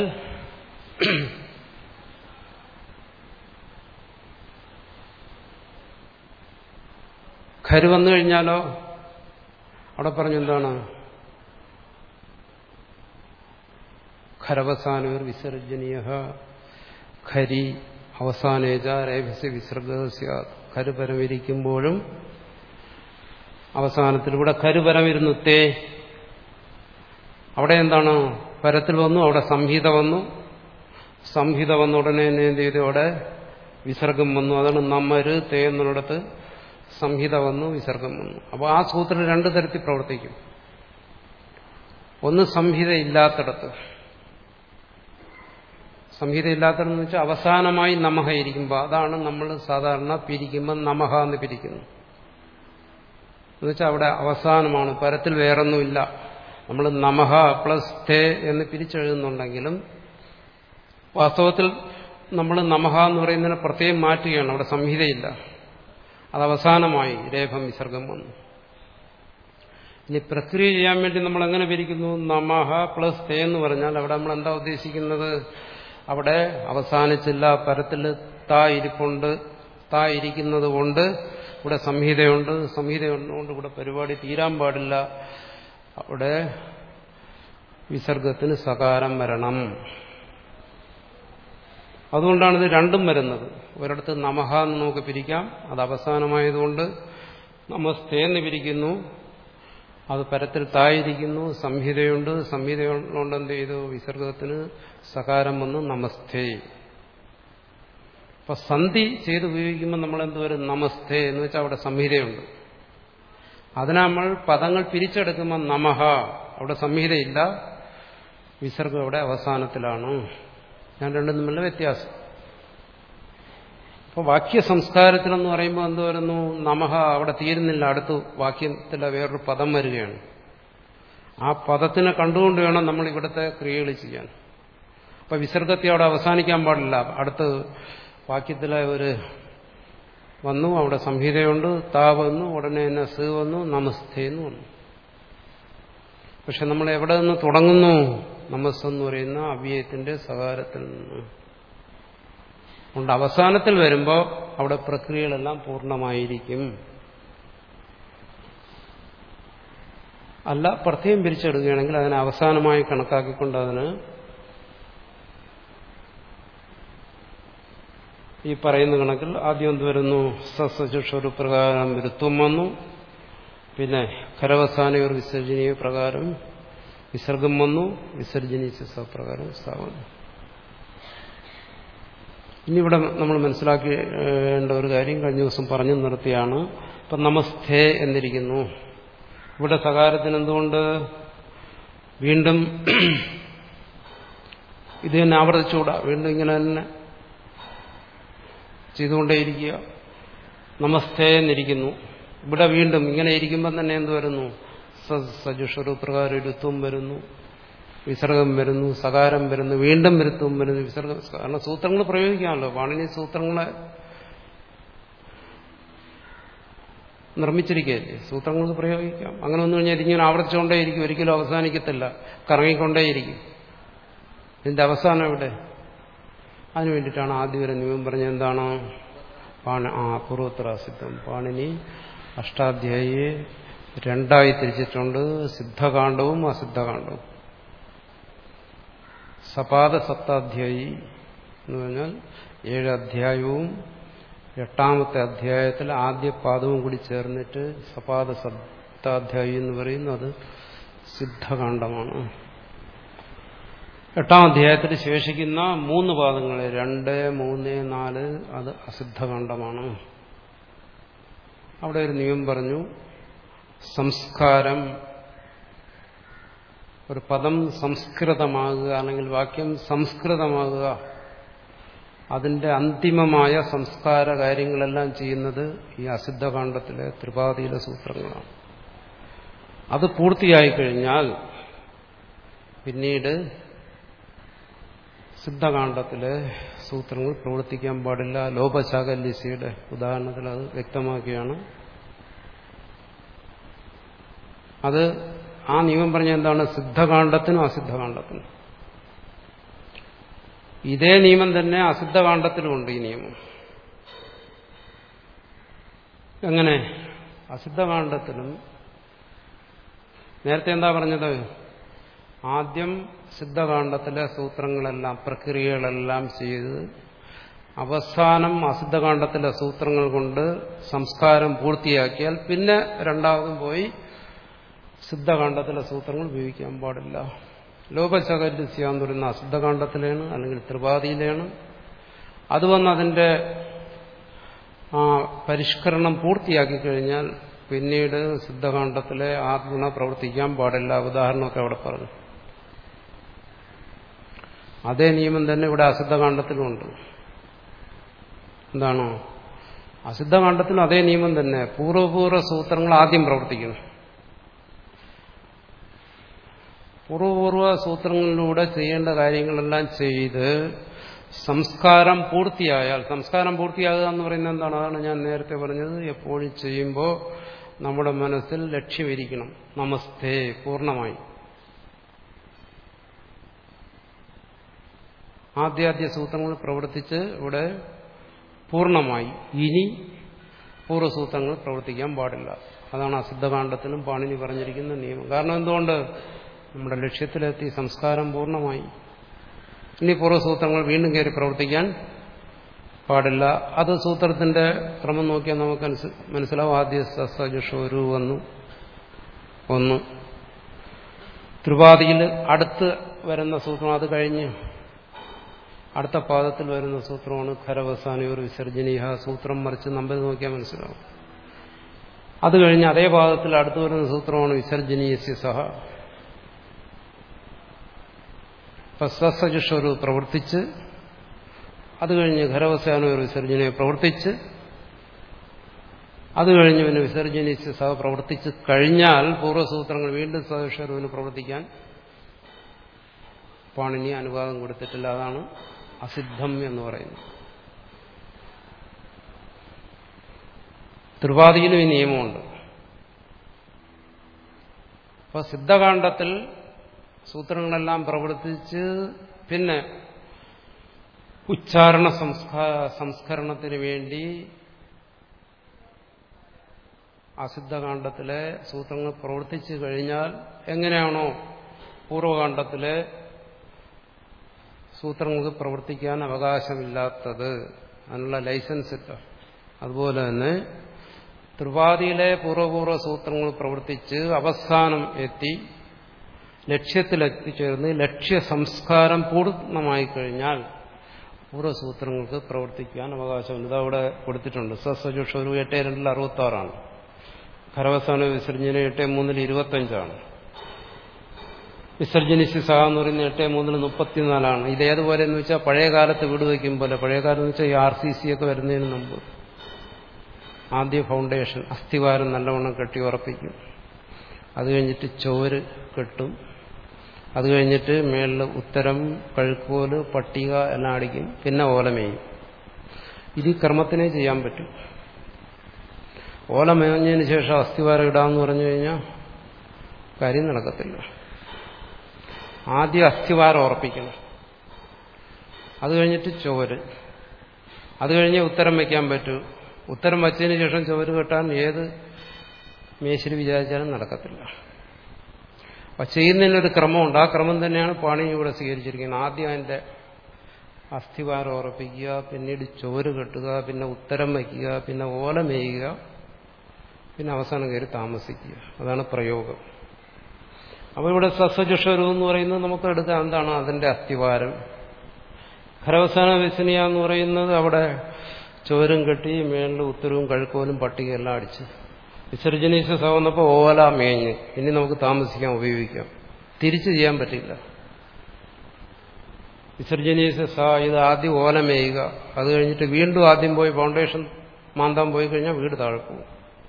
ഖര് വന്നു കഴിഞ്ഞാലോ അവിടെ പറഞ്ഞെന്താണ് ഖരവസാനൂർ വിസർജനീയ ഖരി അവസാനേജ രേഖസ്യ വിസർഗ ഖര് പരമിരിക്കുമ്പോഴും അവസാനത്തിൽ ഇവിടെ കരുപരം ഇരുന്നു തേ അവിടെ എന്താണ് പരത്തിൽ വന്നു അവിടെ സംഹിത വന്നു സംഹിത വന്ന ഉടനെ തന്നെ എന്ത് ചെയ്തു അവിടെ വിസർഗം വന്നു അതാണ് നമ്മര് തേ എന്നുള്ളിടത്ത് സംഹിത വന്നു വിസർഗം വന്നു അപ്പോൾ ആ സൂത്രം രണ്ടു തരത്തിൽ പ്രവർത്തിക്കും ഒന്ന് സംഹിത ഇല്ലാത്തിടത്ത് സംഹിത ഇല്ലാത്തതെന്ന് വെച്ചാൽ അവസാനമായി നമഹ ഇരിക്കുമ്പോൾ അതാണ് നമ്മൾ സാധാരണ പിരിക്കുമ്പോൾ നമഹ എന്ന് പിരിക്കുന്നു എന്നുവെച്ചാൽ അവിടെ അവസാനമാണ് പരത്തിൽ വേറൊന്നുമില്ല നമ്മൾ നമഹ പ്ലസ് തേ എന്ന് പിരിച്ചെഴുതുന്നുണ്ടെങ്കിലും വാസ്തവത്തിൽ നമ്മൾ നമഹ എന്ന് പറയുന്നതിനെ പ്രത്യേകം മാറ്റുകയാണ് അവിടെ സംഹിതയില്ല അത് അവസാനമായി രേഖം വിസർഗം വന്നു ഇനി പ്രക്രിയ ചെയ്യാൻ വേണ്ടി നമ്മൾ എങ്ങനെ പിരിക്കുന്നു നമഹ പ്ലസ് തേ എന്ന് പറഞ്ഞാൽ അവിടെ നമ്മൾ എന്താ ഉദ്ദേശിക്കുന്നത് അവിടെ അവസാനിച്ചില്ല പരത്തിൽ താ ഇരിപ്പുണ്ട് താ ഇരിക്കുന്നത് കൊണ്ട് ഇവിടെ സംഹിതയുണ്ട് സംഹിതയുള്ളതുകൊണ്ട് ഇവിടെ പരിപാടി തീരാൻ പാടില്ല അവിടെ വിസർഗത്തിന് സകാരം വരണം അതുകൊണ്ടാണ് ഇത് രണ്ടും വരുന്നത് ഒരിടത്ത് നമഹ എന്ന് നമുക്ക് പിരിക്കാം അത് അവസാനമായതുകൊണ്ട് നമസ്തേ എന്ന് പിരിക്കുന്നു അത് പരത്തിൽ തായിരിക്കുന്നു സംഹിതയുണ്ട് സംഹിതയുള്ളതുകൊണ്ട് എന്ത് ചെയ്തു വിസർഗത്തിന് സകാരം വന്ന് നമസ്തേ അപ്പൊ സന്ധി ചെയ്ത് ഉപയോഗിക്കുമ്പോൾ നമ്മൾ എന്ത് വരും നമസ്തേ എന്ന് വെച്ചാൽ അവിടെ സംഹിതയുണ്ട് അതിനെ നമ്മൾ പദങ്ങൾ പിരിച്ചെടുക്കുമ്പോൾ നമഹ അവിടെ സംഹിതയില്ല വിസർഗം അവിടെ അവസാനത്തിലാണ് ഞാൻ രണ്ടും തമ്മിലുള്ള വ്യത്യാസം അപ്പോൾ വാക്യ സംസ്കാരത്തിലെന്ന് പറയുമ്പോൾ എന്ത് വരുന്നു നമഹ അവിടെ തീരുന്നില്ല അടുത്ത് വാക്യത്തിലെ വേറൊരു പദം വരികയാണ് ആ പദത്തിനെ കണ്ടുകൊണ്ട് വേണം നമ്മൾ ഇവിടുത്തെ ക്രിയകൾ ചെയ്യാൻ അപ്പൊ വിസർഗത്തെ അവിടെ അവസാനിക്കാൻ പാടില്ല അടുത്ത് വാക്യത്തിലെ ഒരു വന്നു അവിടെ സംഹിതയുണ്ട് താ വന്നു ഉടനെ തന്നെ സ് വന്നു നമസ്തേ എന്ന് വന്നു പക്ഷെ നമ്മൾ എവിടെ നിന്ന് തുടങ്ങുന്നു നമസ് എന്ന് പറയുന്ന അവ്യയത്തിന്റെ സകാരത്തിൽ നിന്ന് അതുകൊണ്ട് അവസാനത്തിൽ വരുമ്പോൾ അവിടെ പ്രക്രിയകളെല്ലാം പൂർണ്ണമായിരിക്കും അല്ല പ്രത്യേകം പിരിച്ചെടുക്കുകയാണെങ്കിൽ അതിനെ അവസാനമായി കണക്കാക്കിക്കൊണ്ട് അതിന് ഈ പറയുന്ന കണക്കിൽ ആദ്യം എന്ത് വരുന്നു സസചുഷൊരു പ്രകാരം വിരുത്വം വന്നു പിന്നെ കരവസാനയൊരു വിസർജനീയ പ്രകാരം വിസർഗം വന്നു വിസർജനീയ സപ്രകാരം സ്ഥാപനം ഇനിയിവിടെ നമ്മൾ മനസ്സിലാക്കേണ്ട ഒരു കാര്യം കഴിഞ്ഞ ദിവസം പറഞ്ഞു നിർത്തിയാണ് ഇപ്പം നമസ്തേ എന്നിരിക്കുന്നു ഇവിടെ സകാരത്തിന് എന്തുകൊണ്ട് വീണ്ടും ഇത് തന്നെ ആവർത്തിച്ചുകൂടാ വീണ്ടും ഇങ്ങനെ തന്നെ ചെയ്തുകൊണ്ടേയിരിക്കുക നമസ്തേ എന്നിരിക്കുന്നു ഇവിടെ വീണ്ടും ഇങ്ങനെ ഇരിക്കുമ്പം തന്നെ എന്ത് വരുന്നു സജുഷറു പ്രകാരം ഇരുത്വം വരുന്നു വിസർഗം വരുന്നു സകാരം വരുന്നു വീണ്ടും വരുത്തും വരുന്നു വിസർഗം കാരണം സൂത്രങ്ങൾ പ്രയോഗിക്കാമല്ലോ പാണിനി സൂത്രങ്ങളെ നിർമ്മിച്ചിരിക്കുകയല്ലേ സൂത്രങ്ങൾക്ക് പ്രയോഗിക്കാം അങ്ങനെ വന്നു കഴിഞ്ഞാൽ ഇതിങ്ങനെ ആവർത്തിച്ചുകൊണ്ടേയിരിക്കും ഒരിക്കലും അവസാനിക്കത്തില്ല കറങ്ങിക്കൊണ്ടേയിരിക്കും ഇതിന്റെ അവസാനം എവിടെ അതിനു വേണ്ടിയിട്ടാണ് ആദ്യം ഒരു നിയമം പറഞ്ഞ എന്താണ് പാണ ആ പൂർവോത്തരാസിദ്ധം പാണിനി അഷ്ടാധ്യായിയെ രണ്ടായി തിരിച്ചിട്ടുണ്ട് സിദ്ധകാണ്ഡവും അസിദ്ധകാണ്ഡവും സപാദ സപ്താധ്യായി എന്ന് പറഞ്ഞാൽ ഏഴ് അധ്യായവും എട്ടാമത്തെ അധ്യായത്തിൽ ആദ്യ പാദവും കൂടി ചേർന്നിട്ട് സപാദ സപ്താധ്യായി എന്ന് പറയുന്നു അത് സിദ്ധകാണ്ഡമാണ് എട്ടാം അധ്യായത്തിൽ ശേഷിക്കുന്ന മൂന്ന് പാദങ്ങൾ രണ്ട് മൂന്ന് നാല് അത് അസിദ്ധകാണ്ഡമാണ് അവിടെ ഒരു നിയമം പറഞ്ഞു സംസ്കാരം ഒരു പദം സംസ്കൃതമാകുക അല്ലെങ്കിൽ വാക്യം സംസ്കൃതമാകുക അതിന്റെ അന്തിമമായ സംസ്കാര കാര്യങ്ങളെല്ലാം ചെയ്യുന്നത് ഈ അസിദ്ധകാണ്ഡത്തിലെ ത്രിപാതിയിലെ സൂത്രങ്ങളാണ് അത് പൂർത്തിയായി കഴിഞ്ഞാൽ പിന്നീട് സിദ്ധകാണ്ഡത്തിലെ സൂത്രങ്ങൾ പ്രവർത്തിക്കാൻ പാടില്ല ലോപശാകല്യസിയുടെ ഉദാഹരണത്തിൽ അത് വ്യക്തമാക്കിയാണ് അത് ആ നിയമം പറഞ്ഞ എന്താണ് സിദ്ധകാണ്ഡത്തിനും അസിദ്ധകാണ്ഡത്തിനും ഇതേ നിയമം തന്നെ അസിദ്ധകാണ്ഡത്തിലുമുണ്ട് ഈ നിയമം എങ്ങനെ അസിദ്ധകാണ്ഡത്തിലും നേരത്തെ എന്താ പറഞ്ഞത് ആദ്യം സിദ്ധകാണ്ഡത്തിലെ സൂത്രങ്ങളെല്ലാം പ്രക്രിയകളെല്ലാം ചെയ്ത് അവസാനം അസിദ്ധകാണ്ഡത്തിലെ സൂത്രങ്ങൾ കൊണ്ട് സംസ്കാരം പൂർത്തിയാക്കിയാൽ പിന്നെ രണ്ടാമതും പോയി സിദ്ധകാണ്ഡത്തിലെ സൂത്രങ്ങൾ ഉപയോഗിക്കാൻ പാടില്ല ലോകചകല്യസ്യ എന്ന് പറയുന്ന അസിദ്ധകാണ്ഡത്തിലാണ് അല്ലെങ്കിൽ ത്രിപാതിയിലാണ് അത് വന്ന് അതിന്റെ ആ പരിഷ്കരണം പൂർത്തിയാക്കി കഴിഞ്ഞാൽ പിന്നീട് സിദ്ധകാണ്ഡത്തിലെ ആ ഗുണ പ്രവർത്തിക്കാൻ പാടില്ല ഉദാഹരണമൊക്കെ അവിടെ പറഞ്ഞു അതേ നിയമം തന്നെ ഇവിടെ അസിദ്ധകാണ്ഡത്തിലുമുണ്ട് എന്താണോ അസിദ്ധകാണ്ഡത്തിലും അതേ നിയമം തന്നെ പൂർവ്വപൂർവ്വ സൂത്രങ്ങൾ ആദ്യം പ്രവർത്തിക്കുന്നു പൂർവ്വപൂർവ്വ സൂത്രങ്ങളിലൂടെ ചെയ്യേണ്ട കാര്യങ്ങളെല്ലാം ചെയ്ത് സംസ്കാരം പൂർത്തിയായാൽ സംസ്കാരം പൂർത്തിയാകുക എന്ന് പറയുന്നത് എന്താണ് അതാണ് ഞാൻ നേരത്തെ പറഞ്ഞത് എപ്പോഴും ചെയ്യുമ്പോൾ നമ്മുടെ മനസ്സിൽ ലക്ഷ്യമിരിക്കണം നമസ്തേ പൂർണ്ണമായി ആദ്യാദ്യ സൂത്രങ്ങൾ പ്രവർത്തിച്ച് ഇവിടെ പൂർണ്ണമായി ഇനി പൂർവ്വസൂത്രങ്ങൾ പ്രവർത്തിക്കാൻ പാടില്ല അതാണ് അസിദ്ധകാണ്ഡത്തിലും പാണിനി പറഞ്ഞിരിക്കുന്ന നിയമം കാരണം എന്തുകൊണ്ട് നമ്മുടെ ലക്ഷ്യത്തിലെത്തി സംസ്കാരം പൂർണ്ണമായി ഇനി പൂർവ്വസൂത്രങ്ങൾ വീണ്ടും കയറി പ്രവർത്തിക്കാൻ പാടില്ല അത് സൂത്രത്തിന്റെ ക്രമം നോക്കിയാൽ നമുക്ക് മനസ്സിലാവും ആദ്യ സസജുഷോരു വന്നു ഒന്ന് ത്രിപാതിയിൽ അടുത്ത് വരുന്ന സൂത്രം അത് കഴിഞ്ഞ് അടുത്ത പാദത്തിൽ വരുന്ന സൂത്രമാണ് ഖരവസാനയോർ വിസർജനീയ സൂത്രം മറിച്ച് നമ്പർ നോക്കിയാൽ മനസ്സിലാവും അത് കഴിഞ്ഞ് അതേ പാദത്തിൽ അടുത്ത് വരുന്ന സൂത്രമാണ് വിസർജനീയസ്യ സഹ സസജുഷോരു പ്രവർത്തിച്ച് അത് കഴിഞ്ഞ് ഖരവസാനയോർ വിസർജനയെ പ്രവർത്തിച്ച് അത് കഴിഞ്ഞ് പിന്നെ വിസർജനീസ് സഹ പ്രവർത്തിച്ച് കഴിഞ്ഞാൽ പൂർവ്വസൂത്രങ്ങൾ വീണ്ടും സദുഷരുവിന് പ്രവർത്തിക്കാൻ പാണിനി അനുവാദം കൊടുത്തിട്ടില്ല അതാണ് അസിദ്ധം എന്ന് പറയുന്നത് ത്രിപാതിയിലും ഈ നിയമമുണ്ട് അപ്പൊ സിദ്ധകാണ്ഡത്തിൽ സൂത്രങ്ങളെല്ലാം പ്രവർത്തിച്ച് പിന്നെ ഉച്ചാരണ സംസ്കരണത്തിന് വേണ്ടി അസിദ്ധകാണ്ഡത്തിലെ സൂത്രങ്ങൾ പ്രവർത്തിച്ചു കഴിഞ്ഞാൽ എങ്ങനെയാണോ പൂർവകാണ്ഡത്തിലെ സൂത്രങ്ങൾക്ക് പ്രവർത്തിക്കാൻ അവകാശമില്ലാത്തത് അതിനുള്ള ലൈസൻസ് ഇല്ല അതുപോലെ തന്നെ ത്രിപാതിയിലെ പൂർവപൂർവ്വ സൂത്രങ്ങൾ പ്രവർത്തിച്ച് അവസാനം എത്തി ലക്ഷ്യത്തിലെത്തിച്ചേർന്ന് ലക്ഷ്യ സംസ്കാരം പൂർണ്ണമായി കഴിഞ്ഞാൽ പൂർവ്വസൂത്രങ്ങൾക്ക് പ്രവർത്തിക്കാൻ അവകാശമില്ല ഇതവിടെ കൊടുത്തിട്ടുണ്ട് സസജുഷ ഒരു എട്ട് രണ്ടിൽ അറുപത്തി ആറാണ് ഖരവസാന വിസർജന എട്ട് മൂന്നിൽ ഇരുപത്തഞ്ചാണ് വിസർജനിച്ച് സഹ എന്ന് പറയുന്നത് എട്ട് മൂന്നിൽ മുപ്പത്തിനാലാണ് ഇത് ഏതുപോലെ എന്ന് വെച്ചാൽ പഴയ കാലത്ത് വീട് വയ്ക്കും പോലെ പഴയ കാലം എന്ന് വെച്ചാൽ ഈ ആർ സി സി ഒക്കെ വരുന്നതിന് മുമ്പ് ആദ്യ ഫൗണ്ടേഷൻ അസ്ഥിവാരം നല്ലവണ്ണം കെട്ടി ഉറപ്പിക്കും അത് കഴിഞ്ഞിട്ട് ചോര് കെട്ടും അത് കഴിഞ്ഞിട്ട് മേളിൽ ഉത്തരം കഴുക്കോല് പട്ടിക എല്ലാം അടിക്കും പിന്നെ ഓലമേയും ഇത് ഈ ക്രമത്തിനെ ചെയ്യാൻ പറ്റും ഓല മേഞ്ഞതിന് ശേഷം അസ്ഥിവാരം ഇടാമെന്ന് പറഞ്ഞു കഴിഞ്ഞാൽ കാര്യം നടക്കത്തില്ല ആദ്യം അസ്ഥിവാരം ഉറപ്പിക്കണം അത് കഴിഞ്ഞിട്ട് ചോര് അത് കഴിഞ്ഞ് ഉത്തരം വയ്ക്കാൻ പറ്റൂ ഉത്തരം വച്ചതിന് ശേഷം ചോര് കെട്ടാൻ ഏത് മേശരി വിചാരിച്ചാലും നടക്കത്തില്ല അപ്പൊ ചെയ്യുന്നതിനൊരു ക്രമമുണ്ട് ആ ക്രമം തന്നെയാണ് പാണി ഇവിടെ സ്വീകരിച്ചിരിക്കുന്നത് ആദ്യം അതിന്റെ അസ്ഥിവാരം ഉറപ്പിക്കുക പിന്നീട് ചോര് കെട്ടുക പിന്നെ ഉത്തരം വയ്ക്കുക പിന്നെ ഓല മേയുക പിന്നെ അവസാനം കയറി താമസിക്കുക അതാണ് പ്രയോഗം അപ്പോൾ ഇവിടെ സസ്വജുഷരു എന്ന് പറയുന്നത് നമുക്ക് എടുക്കാം എന്താണ് അതിന്റെ അസ്ഥിവാരം ഖരവസാന വിസ്നിയ എന്ന് പറയുന്നത് അവിടെ ചോരും കെട്ടി മേളിൽ ഉത്തരവും കഴുക്കോലും പട്ടികയെല്ലാം അടിച്ച് വിസർജനീശ സ വന്നപ്പോൾ ഓല മേഞ്ഞ് ഇനി നമുക്ക് താമസിക്കാം ഉപയോഗിക്കാം തിരിച്ചു ചെയ്യാൻ പറ്റില്ല വിസർജനീശ സ ഇത് ആദ്യം ഓല മേയുക അത് കഴിഞ്ഞിട്ട് വീണ്ടും ആദ്യം പോയി ഫൗണ്ടേഷൻ മാന്താൻ പോയി കഴിഞ്ഞാൽ വീട് താഴെ പോകും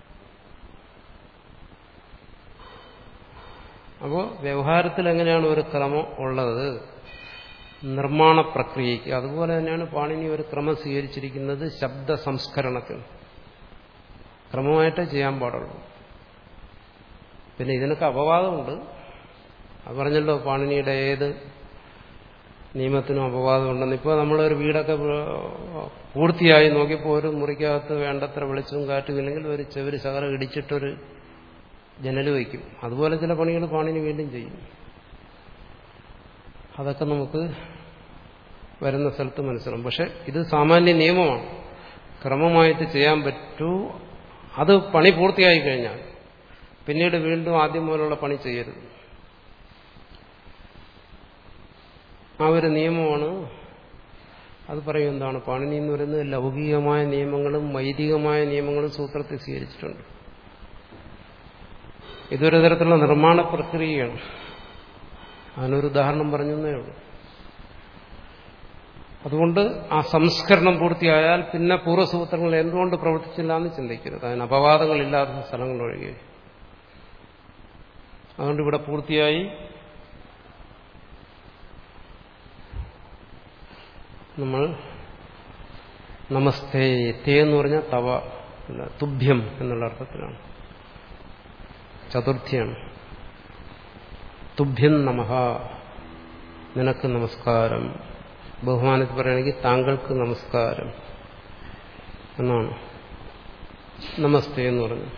അപ്പോൾ വ്യവഹാരത്തിൽ എങ്ങനെയാണ് ഒരു ക്രമം ഉള്ളത് നിർമ്മാണ പ്രക്രിയയ്ക്ക് അതുപോലെ തന്നെയാണ് പാണിനി ഒരു ക്രമം സ്വീകരിച്ചിരിക്കുന്നത് ശബ്ദ സംസ്കരണത്തിന് ക്രമമായിട്ടേ ചെയ്യാൻ പാടുള്ളൂ പിന്നെ ഇതിനൊക്കെ അപവാദമുണ്ട് അത് പറഞ്ഞല്ലോ പാണിനിയുടെ ഏത് നിയമത്തിനും അപവാദമുണ്ടെന്ന് ഇപ്പോൾ നമ്മളൊരു വീടൊക്കെ പൂർത്തിയായി നോക്കിയപ്പോൾ ഒരു മുറിക്കകത്ത് വേണ്ടത്ര വെളിച്ചവും കാറ്റും ഇല്ലെങ്കിൽ ഒരു ചെവര് ശകലം ഇടിച്ചിട്ടൊരു ജനൽ വയ്ക്കും അതുപോലെ ചില പണികൾ പാണിനി വീണ്ടും ചെയ്യും അതൊക്കെ നമുക്ക് വരുന്ന സ്ഥലത്ത് മനസ്സിലാവും പക്ഷെ ഇത് സാമാന്യ നിയമമാണ് ക്രമമായിട്ട് ചെയ്യാൻ പറ്റൂ അത് പണി പൂർത്തിയായി കഴിഞ്ഞാൽ പിന്നീട് വീണ്ടും ആദ്യം മുതലുള്ള പണി ചെയ്യരുത് ആ ഒരു നിയമമാണ് അത് പറയും എന്താണ് പാണിനി എന്ന് പറയുന്നത് ലൗകികമായ നിയമങ്ങളും വൈദികമായ നിയമങ്ങളും സൂത്രത്തിൽ സ്വീകരിച്ചിട്ടുണ്ട് ഇതൊരു തരത്തിലുള്ള നിർമ്മാണ പ്രക്രിയയാണ് അതിനൊരു ഉദാഹരണം പറഞ്ഞേ ഉള്ളൂ അതുകൊണ്ട് ആ സംസ്കരണം പൂർത്തിയായാൽ പിന്നെ പൂർവ്വസൂത്രങ്ങൾ എന്തുകൊണ്ട് പ്രവർത്തിച്ചില്ല എന്ന് ചിന്തിക്കരുത് അതിന് അപവാദങ്ങളില്ലാത്ത സ്ഥലങ്ങൾ ഒഴികെ അതുകൊണ്ട് ഇവിടെ പൂർത്തിയായി നമ്മൾ നമസ്തേ തേ എന്ന് പറഞ്ഞാൽ തവ അല്ല തുഭ്യം എന്നുള്ള അർത്ഥത്തിലാണ് ചതുർത്ഥിയാണ് തുഭ്യം നമഹ നിനക്ക് നമസ്കാരം ബഹുമാനത്തിൽ പറയുകയാണെങ്കിൽ താങ്കൾക്ക് നമസ്കാരം എന്നാണ് നമസ്തേ എന്ന് പറഞ്ഞു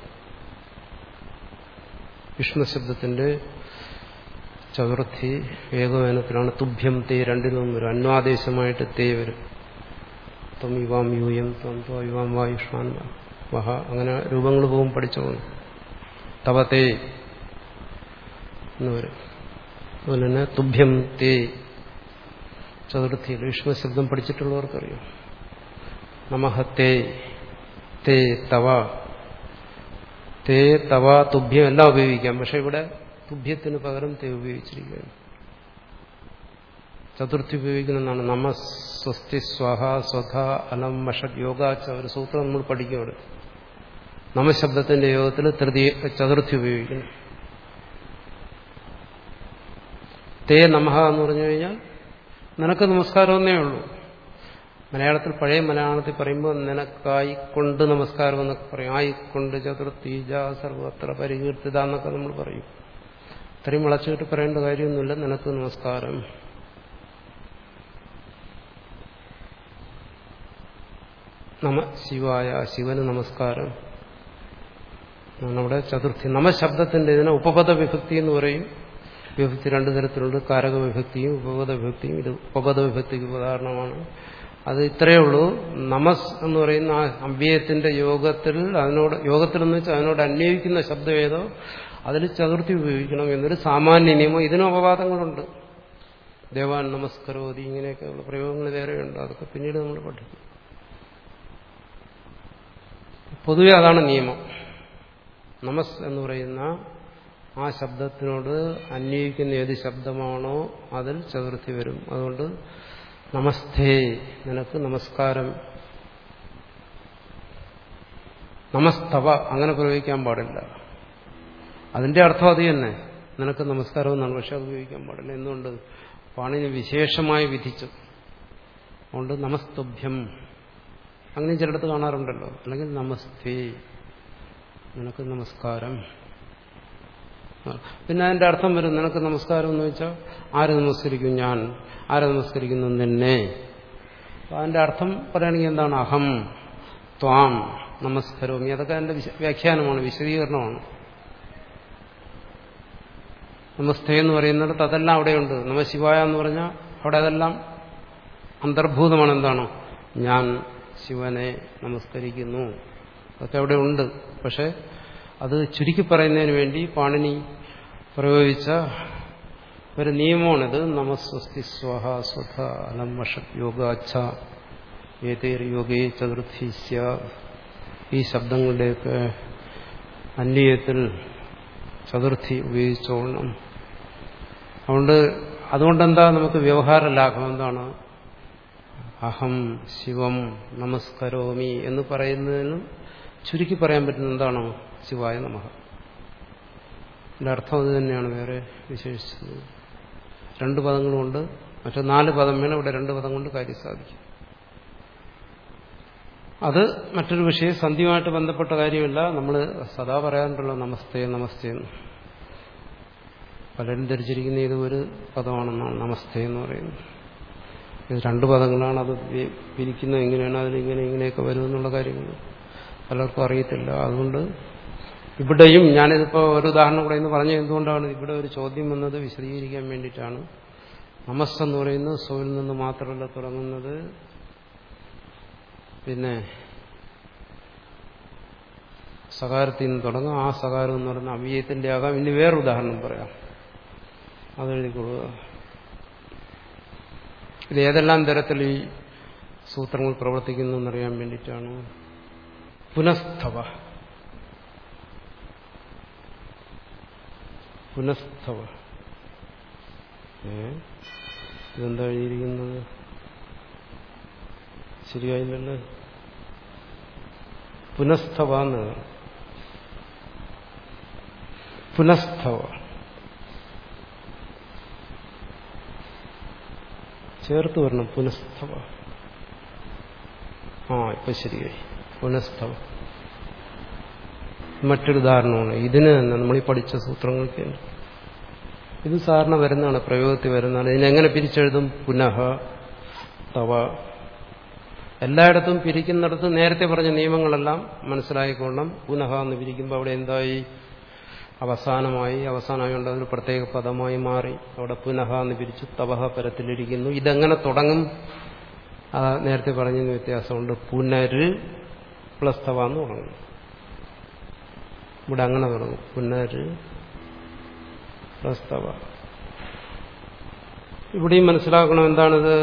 വിഷ്ണു ശബ്ദത്തിന്റെ ചതുർത്ഥി ഏകവേനത്തിലാണ് തുഭ്യം തേ രണ്ടിലും വരും അന്വാദേശമായിട്ട് തേ വരും ത്വം യുവാം യൂയം ത്വം ത്വ യുവാം വായുഷ്മാൻ വഹ അങ്ങനെ രൂപങ്ങൾ പോകും പഠിച്ചോളൂ തവതേ എന്ന് വരും അതുപോലെ തന്നെ തുഭ്യം തേ ചതുർത്ഥിയിൽ വിഷ്ണു ശബ്ദം പഠിച്ചിട്ടുള്ളവർക്കറിയാം നമഹ തേ തേ തവ തേ തവ തുഭ്യം എല്ലാം ഉപയോഗിക്കാം പക്ഷെ ഇവിടെ തുഭ്യത്തിന് പകരം തേ ഉപയോഗിച്ചിരിക്കുകയാണ് ചതുർത്ഥി ഉപയോഗിക്കുന്നതാണ് നമ സ്വസ്തി സ്വഹ സ്വധ അലം വഷത് യോഗാച്ച ഒരു സൂത്രം നമ്മൾ പഠിക്കും അവിടെ നമശബ്ദത്തിന്റെ യോഗത്തിൽ തൃതീയ ചതുർത്ഥി ഉപയോഗിക്കുന്നു തേ നമഹ എന്ന് പറഞ്ഞു കഴിഞ്ഞാൽ നിനക്ക് നമസ്കാരമെന്നേ ഉള്ളൂ മലയാളത്തിൽ പഴയ മലയാളത്തിൽ പറയുമ്പോൾ നിനക്കായി കൊണ്ട് നമസ്കാരം എന്നൊക്കെ പറയും ആയിക്കൊണ്ട് ചതുർത്ഥി ജ സർവത്ര പരികീർത്തിത എന്നൊക്കെ നമ്മൾ പറയും ഇത്രയും വളച്ചുകിട്ട് പറയേണ്ട കാര്യമൊന്നുമില്ല നിനക്ക് നമസ്കാരം നമ ശിവായ ശിവന് നമസ്കാരം നമ്മുടെ ചതുർത്ഥി നമശബ്ദത്തിന്റെ ഇതിനെ ഉപപദ വിഭക്തി എന്ന് പറയും വിഭക്തി രണ്ടു തരത്തിലുണ്ട് കാരക വിഭക്തിയും ഉപപദ വിഭക്തിയും ഇത് ഉപപദ വിഭക്തിക്ക് ഉദാഹരണമാണ് അത് ഇത്രയേ ഉള്ളൂ നമസ് എന്ന് പറയുന്ന ആ അവ്യയത്തിന്റെ യോഗത്തിൽ അതിനോട് യോഗത്തിൽ എന്ന് വെച്ചാൽ അതിനോട് അന്വയിക്കുന്ന ശബ്ദം ഏതോ അതിൽ ചതുർത്ഥി ഉപയോഗിക്കണം എന്നൊരു സാമാന്യ നിയമം ഇതിനും അപവാദങ്ങളുണ്ട് ദേവാൻ നമസ്കരോതി ഇങ്ങനെയൊക്കെയുള്ള പ്രയോഗങ്ങൾ വേറെയുണ്ട് അതൊക്കെ പിന്നീട് നമ്മൾ പഠിക്കും പൊതുവെ അതാണ് നിയമം നമസ് എന്ന് പറയുന്ന ആ ശബ്ദത്തിനോട് അന്വയിക്കുന്ന ഏത് ശബ്ദമാണോ അതിൽ ചതുർത്ഥി വരും അതുകൊണ്ട് നമസ്തേ നിനക്ക് നമസ്കാരം നമസ്തവ അങ്ങനെ പ്രയോഗിക്കാൻ പാടില്ല അതിന്റെ അർത്ഥം അത് തന്നെ നിനക്ക് നമസ്കാരം എന്നാണ് പക്ഷെ അത് ഉപയോഗിക്കാൻ പാടില്ല എന്തുകൊണ്ട് പാണിന് വിശേഷമായി വിധിച്ചു അതുകൊണ്ട് നമസ്തുഭ്യം അങ്ങനെ ചിലടത്ത് കാണാറുണ്ടല്ലോ അല്ലെങ്കിൽ നമസ്തേ നിനക്ക് നമസ്കാരം പിന്നെ അതിന്റെ അർത്ഥം വരും നിനക്ക് നമസ്കാരം എന്ന് വെച്ചാൽ ആര് നമസ്കരിക്കും ഞാൻ ആരെ നമസ്കരിക്കുന്നു നിന്നെ അതിന്റെ അർത്ഥം പറയുകയാണെങ്കിൽ എന്താണ് അഹം ത്വാം നമസ്കരോമി അതൊക്കെ അതിന്റെ വ്യാഖ്യാനമാണ് വിശദീകരണമാണ് നമസ്തേ എന്ന് പറയുന്നിടത്ത് അതെല്ലാം അവിടെയുണ്ട് നമ ശിവായ എന്ന് പറഞ്ഞാൽ അവിടെ അതെല്ലാം അന്തർഭൂതമാണ് എന്താണ് ഞാൻ ശിവനെ നമസ്കരിക്കുന്നു അതൊക്കെ അവിടെ ഉണ്ട് പക്ഷെ അത് ചുരുക്കി പറയുന്നതിന് വേണ്ടി പാണിനി പ്രയോഗിച്ച ഒരു നിയമമാണിത് നമസ്വസ്തി സ്വഹ സ്വധ അലം വഷത് യോഗാച്ഛ ഏതേർ യോഗേ ചതുർത്ഥീസ്യ ഈ ശബ്ദങ്ങളുടെയൊക്കെ അന്വയത്തിൽ ചതുർത്ഥി ഉപയോഗിച്ചോളണം അതുകൊണ്ട് അതുകൊണ്ടെന്താ നമുക്ക് വ്യവഹാര ലാഭം എന്താണ് അഹം ശിവം നമസ്കരോമി എന്ന് പറയുന്നതിനും ചുരുക്കി പറയാൻ പറ്റുന്ന എന്താണോ ശിവായ നമഃ ഇതിന്റെ അർത്ഥം അത് തന്നെയാണ് വേറെ വിശേഷിച്ചത് രണ്ട് പദങ്ങളുമുണ്ട് മറ്റു നാല് പദം വേണം ഇവിടെ രണ്ട് പദം കൊണ്ട് കാര്യം സാധിക്കും അത് മറ്റൊരു വിഷയം സന്ധ്യയുമായിട്ട് ബന്ധപ്പെട്ട കാര്യമില്ല നമ്മൾ സദാ പറയാറുണ്ടല്ലോ നമസ്തേ നമസ്തേ എന്ന് പലരും ധരിച്ചിരിക്കുന്ന ഇത് ഒരു പദമാണെന്നാണ് നമസ്തേ എന്ന് പറയുന്നത് ഇത് രണ്ട് പദങ്ങളാണ് അത് പിരിക്കുന്നത് എങ്ങനെയാണ് അതിൽ ഇങ്ങനെ ഇങ്ങനെയൊക്കെ വരുമെന്നുള്ള കാര്യങ്ങൾ പലർക്കും അറിയത്തില്ല അതുകൊണ്ട് ഇവിടെയും ഞാനിതിപ്പോൾ ഒരു ഉദാഹരണം കൂടെ ഇന്ന് പറഞ്ഞത് എന്തുകൊണ്ടാണ് ഇവിടെ ഒരു ചോദ്യം വന്നത് വിശദീകരിക്കാൻ വേണ്ടിയിട്ടാണ് നമസ് എന്ന് പറയുന്നത് സോയിൽ നിന്ന് മാത്രമല്ല തുടങ്ങുന്നത് പിന്നെ സകാരത്തിൽ നിന്ന് തുടങ്ങും ആ സകാരം എന്ന് പറയുന്ന അവ്യയത്തിന്റെ ആകാം ഇനി വേറെ ഉദാഹരണം പറയാം അതെഴുതിക്കൊള്ളുക ഇത് ഏതെല്ലാം തരത്തിൽ ഈ സൂത്രങ്ങൾ പ്രവർത്തിക്കുന്നു എന്നറിയാൻ വേണ്ടിയിട്ടാണ് പുനഃസ്ഥവ പുനഃസ്ഥവ ഏ ഇതെന്താ എഴുതിയിരിക്കുന്നത് ശരിയായില്ലല്ലോ പുനഃസ്ഥവ എന്ന് പുനഃസ്ഥവ ചേർത്ത് വരണം പുനഃസ്ഥവ ആ ഇപ്പൊ ശരിയായി പുനഃസ്ഥവ മറ്റൊരു ഉദാഹരണമാണ് ഇതിന് തന്നെ നമ്മൾ ഈ പഠിച്ച സൂത്രങ്ങൾക്ക് ഇത് സാധാരണ വരുന്നതാണ് പ്രയോഗത്തിൽ വരുന്നതാണ് ഇതിനെങ്ങനെ പിരിച്ചെഴുതും പുനഃ തവ എല്ലായിടത്തും പിരിക്കുന്നിടത്ത് നേരത്തെ പറഞ്ഞ നിയമങ്ങളെല്ലാം മനസ്സിലായിക്കൊള്ളണം പുനഃ എന്ന് പിരിക്കുമ്പോൾ അവിടെ എന്തായി അവസാനമായി അവസാനമായുകൊണ്ട് അതൊരു പ്രത്യേക പദമായി മാറി അവിടെ പുനഃ എന്ന് പിരിച്ചു തവഹ പരത്തിലിരിക്കുന്നു ഇതെങ്ങനെ തുടങ്ങും അത് നേരത്തെ പറഞ്ഞതിന് വ്യത്യാസമുണ്ട് പുനര് പ്ലസ് തവ എന്ന് തുടങ്ങും ഇവിടെ അങ്ങനെ തുടങ്ങും പുനര് പ്ലസ് തവ ഇവിടെയും മനസ്സിലാക്കണം എന്താണിത്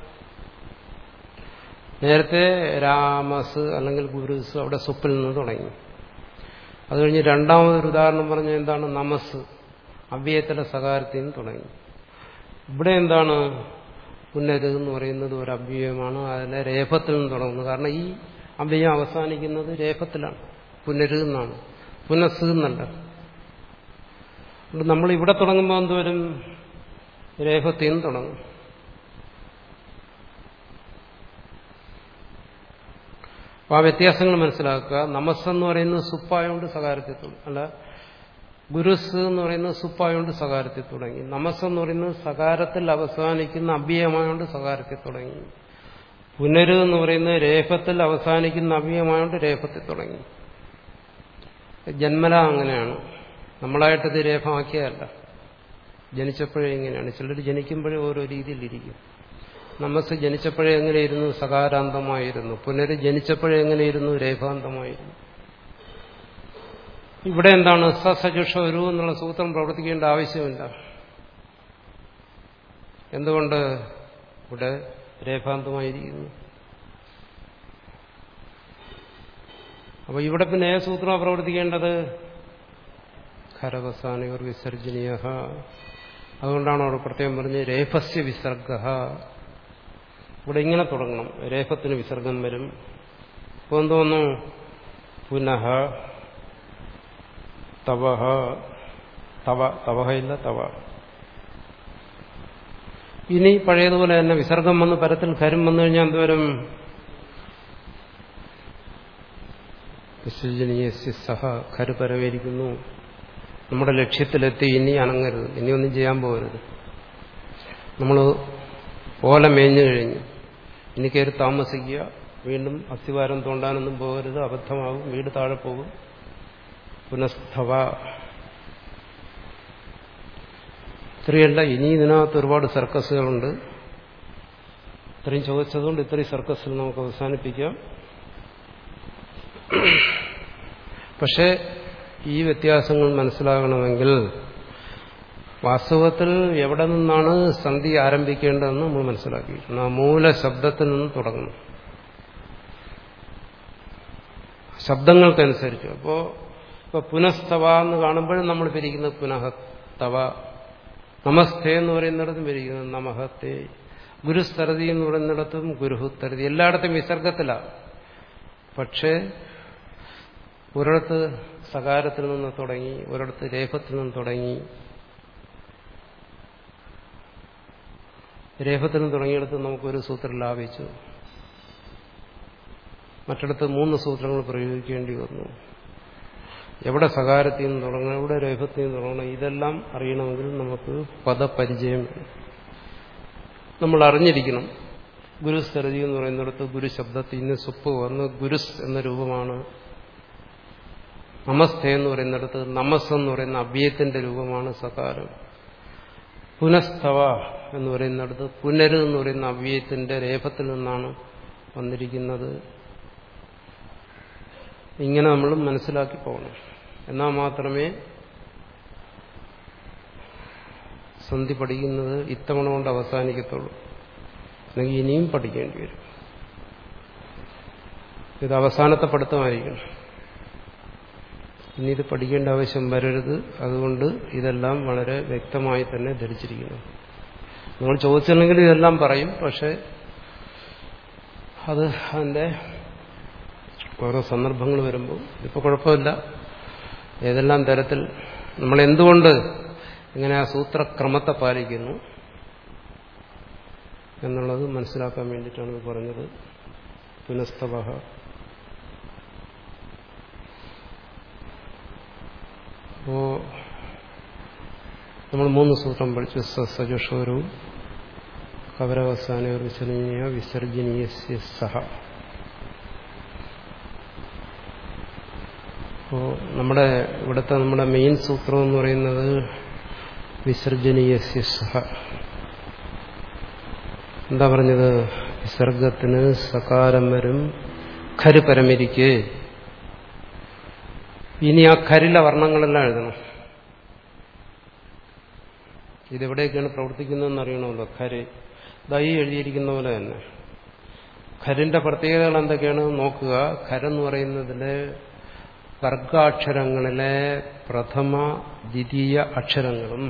നേരത്തെ രാമസ് അല്ലെങ്കിൽ ഗുരുസ് അവിടെ സുപ്പിൽ നിന്ന് തുടങ്ങി അത് കഴിഞ്ഞ് രണ്ടാമതൊരു ഉദാഹരണം പറഞ്ഞ എന്താണ് നമസ് അവ്യയത്തിലെ സകാരത്തിൽ നിന്ന് തുടങ്ങി ഇവിടെ എന്താണ് പുനര് എന്ന് പറയുന്നത് ഒരു അവ്യയമാണ് അതിലെ രേഫത്തിൽ നിന്ന് തുടങ്ങുന്നത് കാരണം ഈ അവ്യയം അവസാനിക്കുന്നത് രേഫത്തിലാണ് പുനര് എന്നാണ് പുനസ് എന്നല്ല നമ്മൾ ഇവിടെ തുടങ്ങുമ്പോൾ എന്തോരും രേഫത്തിൽ നിന്ന് തുടങ്ങും അപ്പൊ ആ വ്യത്യാസങ്ങൾ മനസ്സിലാക്കുക നമസ് എന്ന് പറയുന്നത് സുപ്പായോണ്ട് സകാരത്തിൽ അല്ല ഗുരുസ് എന്ന് പറയുന്നത് സുപ്പായോണ്ട് സകാരത്തിൽ തുടങ്ങി നമസ് എന്ന് പറയുന്നത് സകാരത്തിൽ അവസാനിക്കുന്ന അഭ്യയമായോണ്ട് സകാരത്തിൽ തുടങ്ങി പുനര് എന്ന് പറയുന്നത് രേഫത്തിൽ അവസാനിക്കുന്ന അഭ്യയമായോണ്ട് രേഫത്തിൽ തുടങ്ങി ജന്മല അങ്ങനെയാണ് നമ്മളായിട്ടത് രേഖമാക്കിയതല്ല ജനിച്ചപ്പോഴേ ഇങ്ങനെയാണ് ചിലർ ജനിക്കുമ്പോഴേ ഓരോ രീതിയിലിരിക്കും നമസ് ജനിച്ചപ്പോഴേ എങ്ങനെയിരുന്നു സകാരാന്തമായിരുന്നു പുനര് ജനിച്ചപ്പോഴേ എങ്ങനെയിരുന്നു രേഖാന്തമായിരുന്നു ഇവിടെ എന്താണ് സസജുഷ ഒരു എന്നുള്ള സൂത്രം പ്രവർത്തിക്കേണ്ട ആവശ്യമില്ല എന്തുകൊണ്ട് ഇവിടെ രേഖാന്തമായിരിക്കുന്നു അപ്പൊ ഇവിടെ പിന്നെ ഏത് സൂത്രമാണ് പ്രവർത്തിക്കേണ്ടത് ഖരവസാനികർ വിസർജനീയ അതുകൊണ്ടാണ് അവിടെ പ്രത്യേകം പറഞ്ഞ് രേഫസ്യ വിസർഗ ഇവിടെ ഇങ്ങനെ തുടങ്ങണം രേഫത്തിന് വിസർഗം വരും ഇപ്പോൾ എന്തോന്നു പുനഃ തവഹ തവ തവഹ ഇല്ല തവ ഇനി പഴയതുപോലെ തന്നെ വിസർഗം വന്ന് പരത്തിൽ ഖരം വന്നു കഴിഞ്ഞാൽ എന്തോരും വിസർജനീയസ്യ സഹ ഖര് പരവേരിക്കുന്നു നമ്മുടെ ലക്ഷ്യത്തിലെത്തി ഇനി അനങ്ങരുത് ഇനി ഒന്നും ചെയ്യാൻ പോകരുത് നമ്മൾ ഓല മേഞ്ഞു കഴിഞ്ഞു ഇനി കയറി താമസിക്കുക വീണ്ടും അസ്ഥിവാരം തോണ്ടാനൊന്നും പോകരുത് അബദ്ധമാകും വീട് താഴെ പോകും പുനഃസ്ഥവ ഇത്രയല്ല ഇനി ഇതിനകത്ത് ഒരുപാട് സർക്കസുകളുണ്ട് ഇത്രയും ചോദിച്ചതുകൊണ്ട് ഇത്രയും സർക്കസിൽ നമുക്ക് അവസാനിപ്പിക്കാം പക്ഷേ ഈ വ്യത്യാസങ്ങൾ മനസ്സിലാകണമെങ്കിൽ വാസ്തവത്തിൽ എവിടെ നിന്നാണ് സന്ധി ആരംഭിക്കേണ്ടതെന്ന് നമ്മൾ മനസ്സിലാക്കിയിരിക്കണം ആ മൂലശബ്ദത്തിൽ നിന്ന് തുടങ്ങണം ശബ്ദങ്ങൾക്കനുസരിച്ച് അപ്പോ ഇപ്പൊ പുനഃസ്തവ എന്ന് കാണുമ്പോഴും നമ്മൾ പിരിക്കുന്നത് പുനഃത്തവ നമസ്തേ എന്ന് പറയുന്നിടത്തും പിരിക്കുന്നത് നമഹത്തെ ഗുരുസ്തരതി എന്ന് പറയുന്നിടത്തും ഗുരുഹുത്തരതി എല്ലായിടത്തും വിസർഗത്തിലാണ് പക്ഷേ ഒരിടത്ത് സകാരത്തിൽ നിന്ന് തുടങ്ങി ഒരിടത്ത് രേഖത്തിൽ നിന്ന് തുടങ്ങി രേഖത്തിൽ നിന്ന് തുടങ്ങിയെടുത്ത് നമുക്കൊരു സൂത്രം ലാഭിച്ചു മറ്റിടത്ത് മൂന്ന് സൂത്രങ്ങൾ പ്രയോഗിക്കേണ്ടി വന്നു എവിടെ സകാരത്തിൽ നിന്ന് തുടങ്ങണം എവിടെ രേഖത്തിൽ നിന്ന് തുടങ്ങണം ഇതെല്ലാം അറിയണമെങ്കിൽ നമുക്ക് പദപരിചയം വേണം നമ്മൾ അറിഞ്ഞിരിക്കണം ഗുരുസ്ഥരതി എന്ന് പറയുന്നിടത്ത് ഗുരുശബ്ദത്തിൽ നിന്ന് സുപ്പ് വന്ന് ഗുരുസ് എന്ന രൂപമാണ് നമസ്തേ എന്ന് പറയുന്നിടത്ത് നമസ് എന്ന് പറയുന്ന അവ്യയത്തിന്റെ രൂപമാണ് സകാരം പുനസ്തവ എന്ന് പറയുന്നിടത്ത് പുനര് എന്ന് പറയുന്ന അവ്യയത്തിന്റെ രേഖത്തിൽ നിന്നാണ് വന്നിരിക്കുന്നത് ഇങ്ങനെ നമ്മൾ മനസ്സിലാക്കി പോകണം എന്നാൽ മാത്രമേ സന്ധി പഠിക്കുന്നത് ഇത്തവണ കൊണ്ട് അവസാനിക്കത്തുള്ളൂ അല്ലെങ്കിൽ ഇനിയും പഠിക്കേണ്ടി വരും ഇത് അവസാനത്തെ പഠിത്തമായിരിക്കണം ഇനി ഇത് പഠിക്കേണ്ട ആവശ്യം വരരുത് അതുകൊണ്ട് ഇതെല്ലാം വളരെ വ്യക്തമായി തന്നെ ധരിച്ചിരിക്കുന്നു നിങ്ങൾ ചോദിച്ചില്ലെങ്കിൽ ഇതെല്ലാം പറയും പക്ഷെ അത് അതിൻ്റെ ഓരോ സന്ദർഭങ്ങൾ വരുമ്പോൾ ഇപ്പോൾ കുഴപ്പമില്ല ഏതെല്ലാം തരത്തിൽ നമ്മൾ എന്തുകൊണ്ട് ഇങ്ങനെ ആ സൂത്രക്രമത്തെ പാലിക്കുന്നു എന്നുള്ളത് മനസ്സിലാക്കാൻ വേണ്ടിയിട്ടാണ് ഇത് പറഞ്ഞത് പുനസ്തവ അപ്പോ നമ്മൾ മൂന്ന് സൂത്രം പഠിച്ചു സജുഷോരവും കവരവസാന വിസർജനീയ വിസർജനീയ സഹ അപ്പോ നമ്മുടെ ഇവിടുത്തെ നമ്മുടെ മെയിൻ സൂത്രം എന്ന് പറയുന്നത് വിസർജനീയ സഹ എന്താ പറഞ്ഞത് വിസർഗത്തിന് സകാരം വരും ഖര് പരമിരിക്ക് ഇനി ആ ഖരിലെ വർണ്ണങ്ങളെല്ലാം എഴുതണം ഇതെവിടെയൊക്കെയാണ് പ്രവർത്തിക്കുന്നതെന്ന് അറിയണമല്ലോ ഖര് ദൈ എഴുതിയിരിക്കുന്ന പോലെ തന്നെ ഖരിന്റെ പ്രത്യേകതകൾ എന്തൊക്കെയാണ് നോക്കുക ഖരെന്ന് പറയുന്നതിലെ വർഗാക്ഷരങ്ങളിലെ പ്രഥമ ദ്വിതീയ അക്ഷരങ്ങളും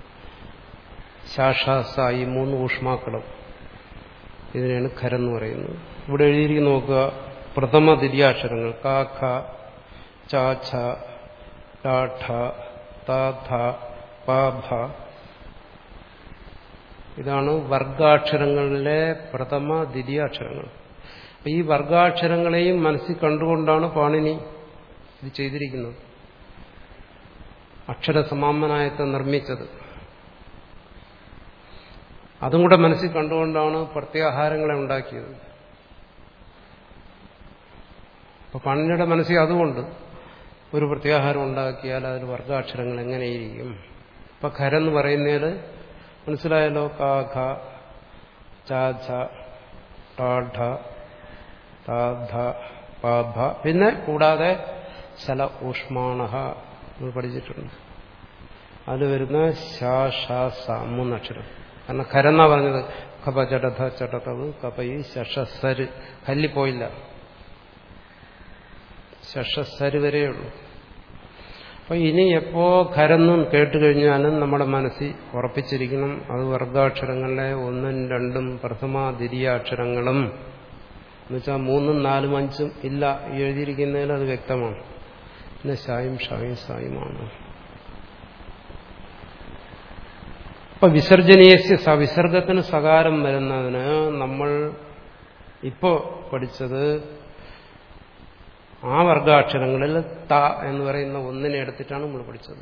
ശാഷാസായി മൂന്ന് ഊഷ്മാക്കളും ഇതിനെയാണ് ഖരെന്ന് പറയുന്നത് ഇവിടെ എഴുതിയിരിക്കുന്ന നോക്കുക പ്രഥമ ദ്വിതീയാക്ഷരങ്ങൾ ക ഖ ച ഛ ട ഠ ത ധ പ ഭ ഇതാണ് വർഗാക്ഷരങ്ങളിലെ പ്രഥമ ദ്വിതീയ അക്ഷരങ്ങൾ അപ്പൊ ഈ വർഗാക്ഷരങ്ങളെയും മനസ്സിൽ കണ്ടുകൊണ്ടാണ് പാണിനി ഇത് ചെയ്തിരിക്കുന്നത് അക്ഷരസമാമനായത്തെ നിർമ്മിച്ചത് അതും കൂടെ മനസ്സിൽ കണ്ടുകൊണ്ടാണ് പ്രത്യാഹാരങ്ങളെ ഉണ്ടാക്കിയത് അപ്പൊ പാണിനിയുടെ മനസ്സിൽ അതുകൊണ്ട് ഒരു പ്രത്യാഹാരം ഉണ്ടാക്കിയാൽ അതിൽ വർഗാക്ഷരങ്ങൾ എങ്ങനെയിരിക്കും ഇപ്പൊ ഖരെന്ന് പറയുന്നതിൽ മനസ്സിലായല്ലോ കാ ഖ ച ഛ ട ഠ ത ധ പ ഭ പിന്നെ കൂടാതെ ശല ഊഷ്മാണ നമ്മൾ പഠിച്ചിട്ടുണ്ട് അതിൽ വരുന്ന ശ ഷ സ മൂന്നക്ഷരം കാരണം ഖരെന്നാ പറഞ്ഞത് കപ ചടഥ ചടതവ് കപയി ശഷസര് കല്ലിപ്പോയില്ല ശഷസര് വരെയുള്ളൂ അപ്പൊ ഇനി എപ്പോ ഖരെന്നും കേട്ടുകഴിഞ്ഞാലും നമ്മുടെ മനസ്സിൽ ഉറപ്പിച്ചിരിക്കണം അത് വർഗാക്ഷരങ്ങളിലെ ഒന്നും രണ്ടും പ്രഥമ ദ്വിതീയാക്ഷരങ്ങളും എന്നുവെച്ചാൽ മൂന്നും നാലും അഞ്ചും ഇല്ല ഈ എഴുതിയിരിക്കുന്നതിൽ അത് വ്യക്തമാണ് പിന്നെ ഷായും ഷായും സായുമാണ് അപ്പൊ വിസർജനീയസ്യ വിസർഗത്തിന് സകാരം വരുന്നതിന് നമ്മൾ ഇപ്പോ പഠിച്ചത് ആ വർഗാക്ഷരങ്ങളിൽ ത എന്ന് പറയുന്ന ഒന്നിനെ എടുത്തിട്ടാണ് നമ്മൾ പഠിച്ചത്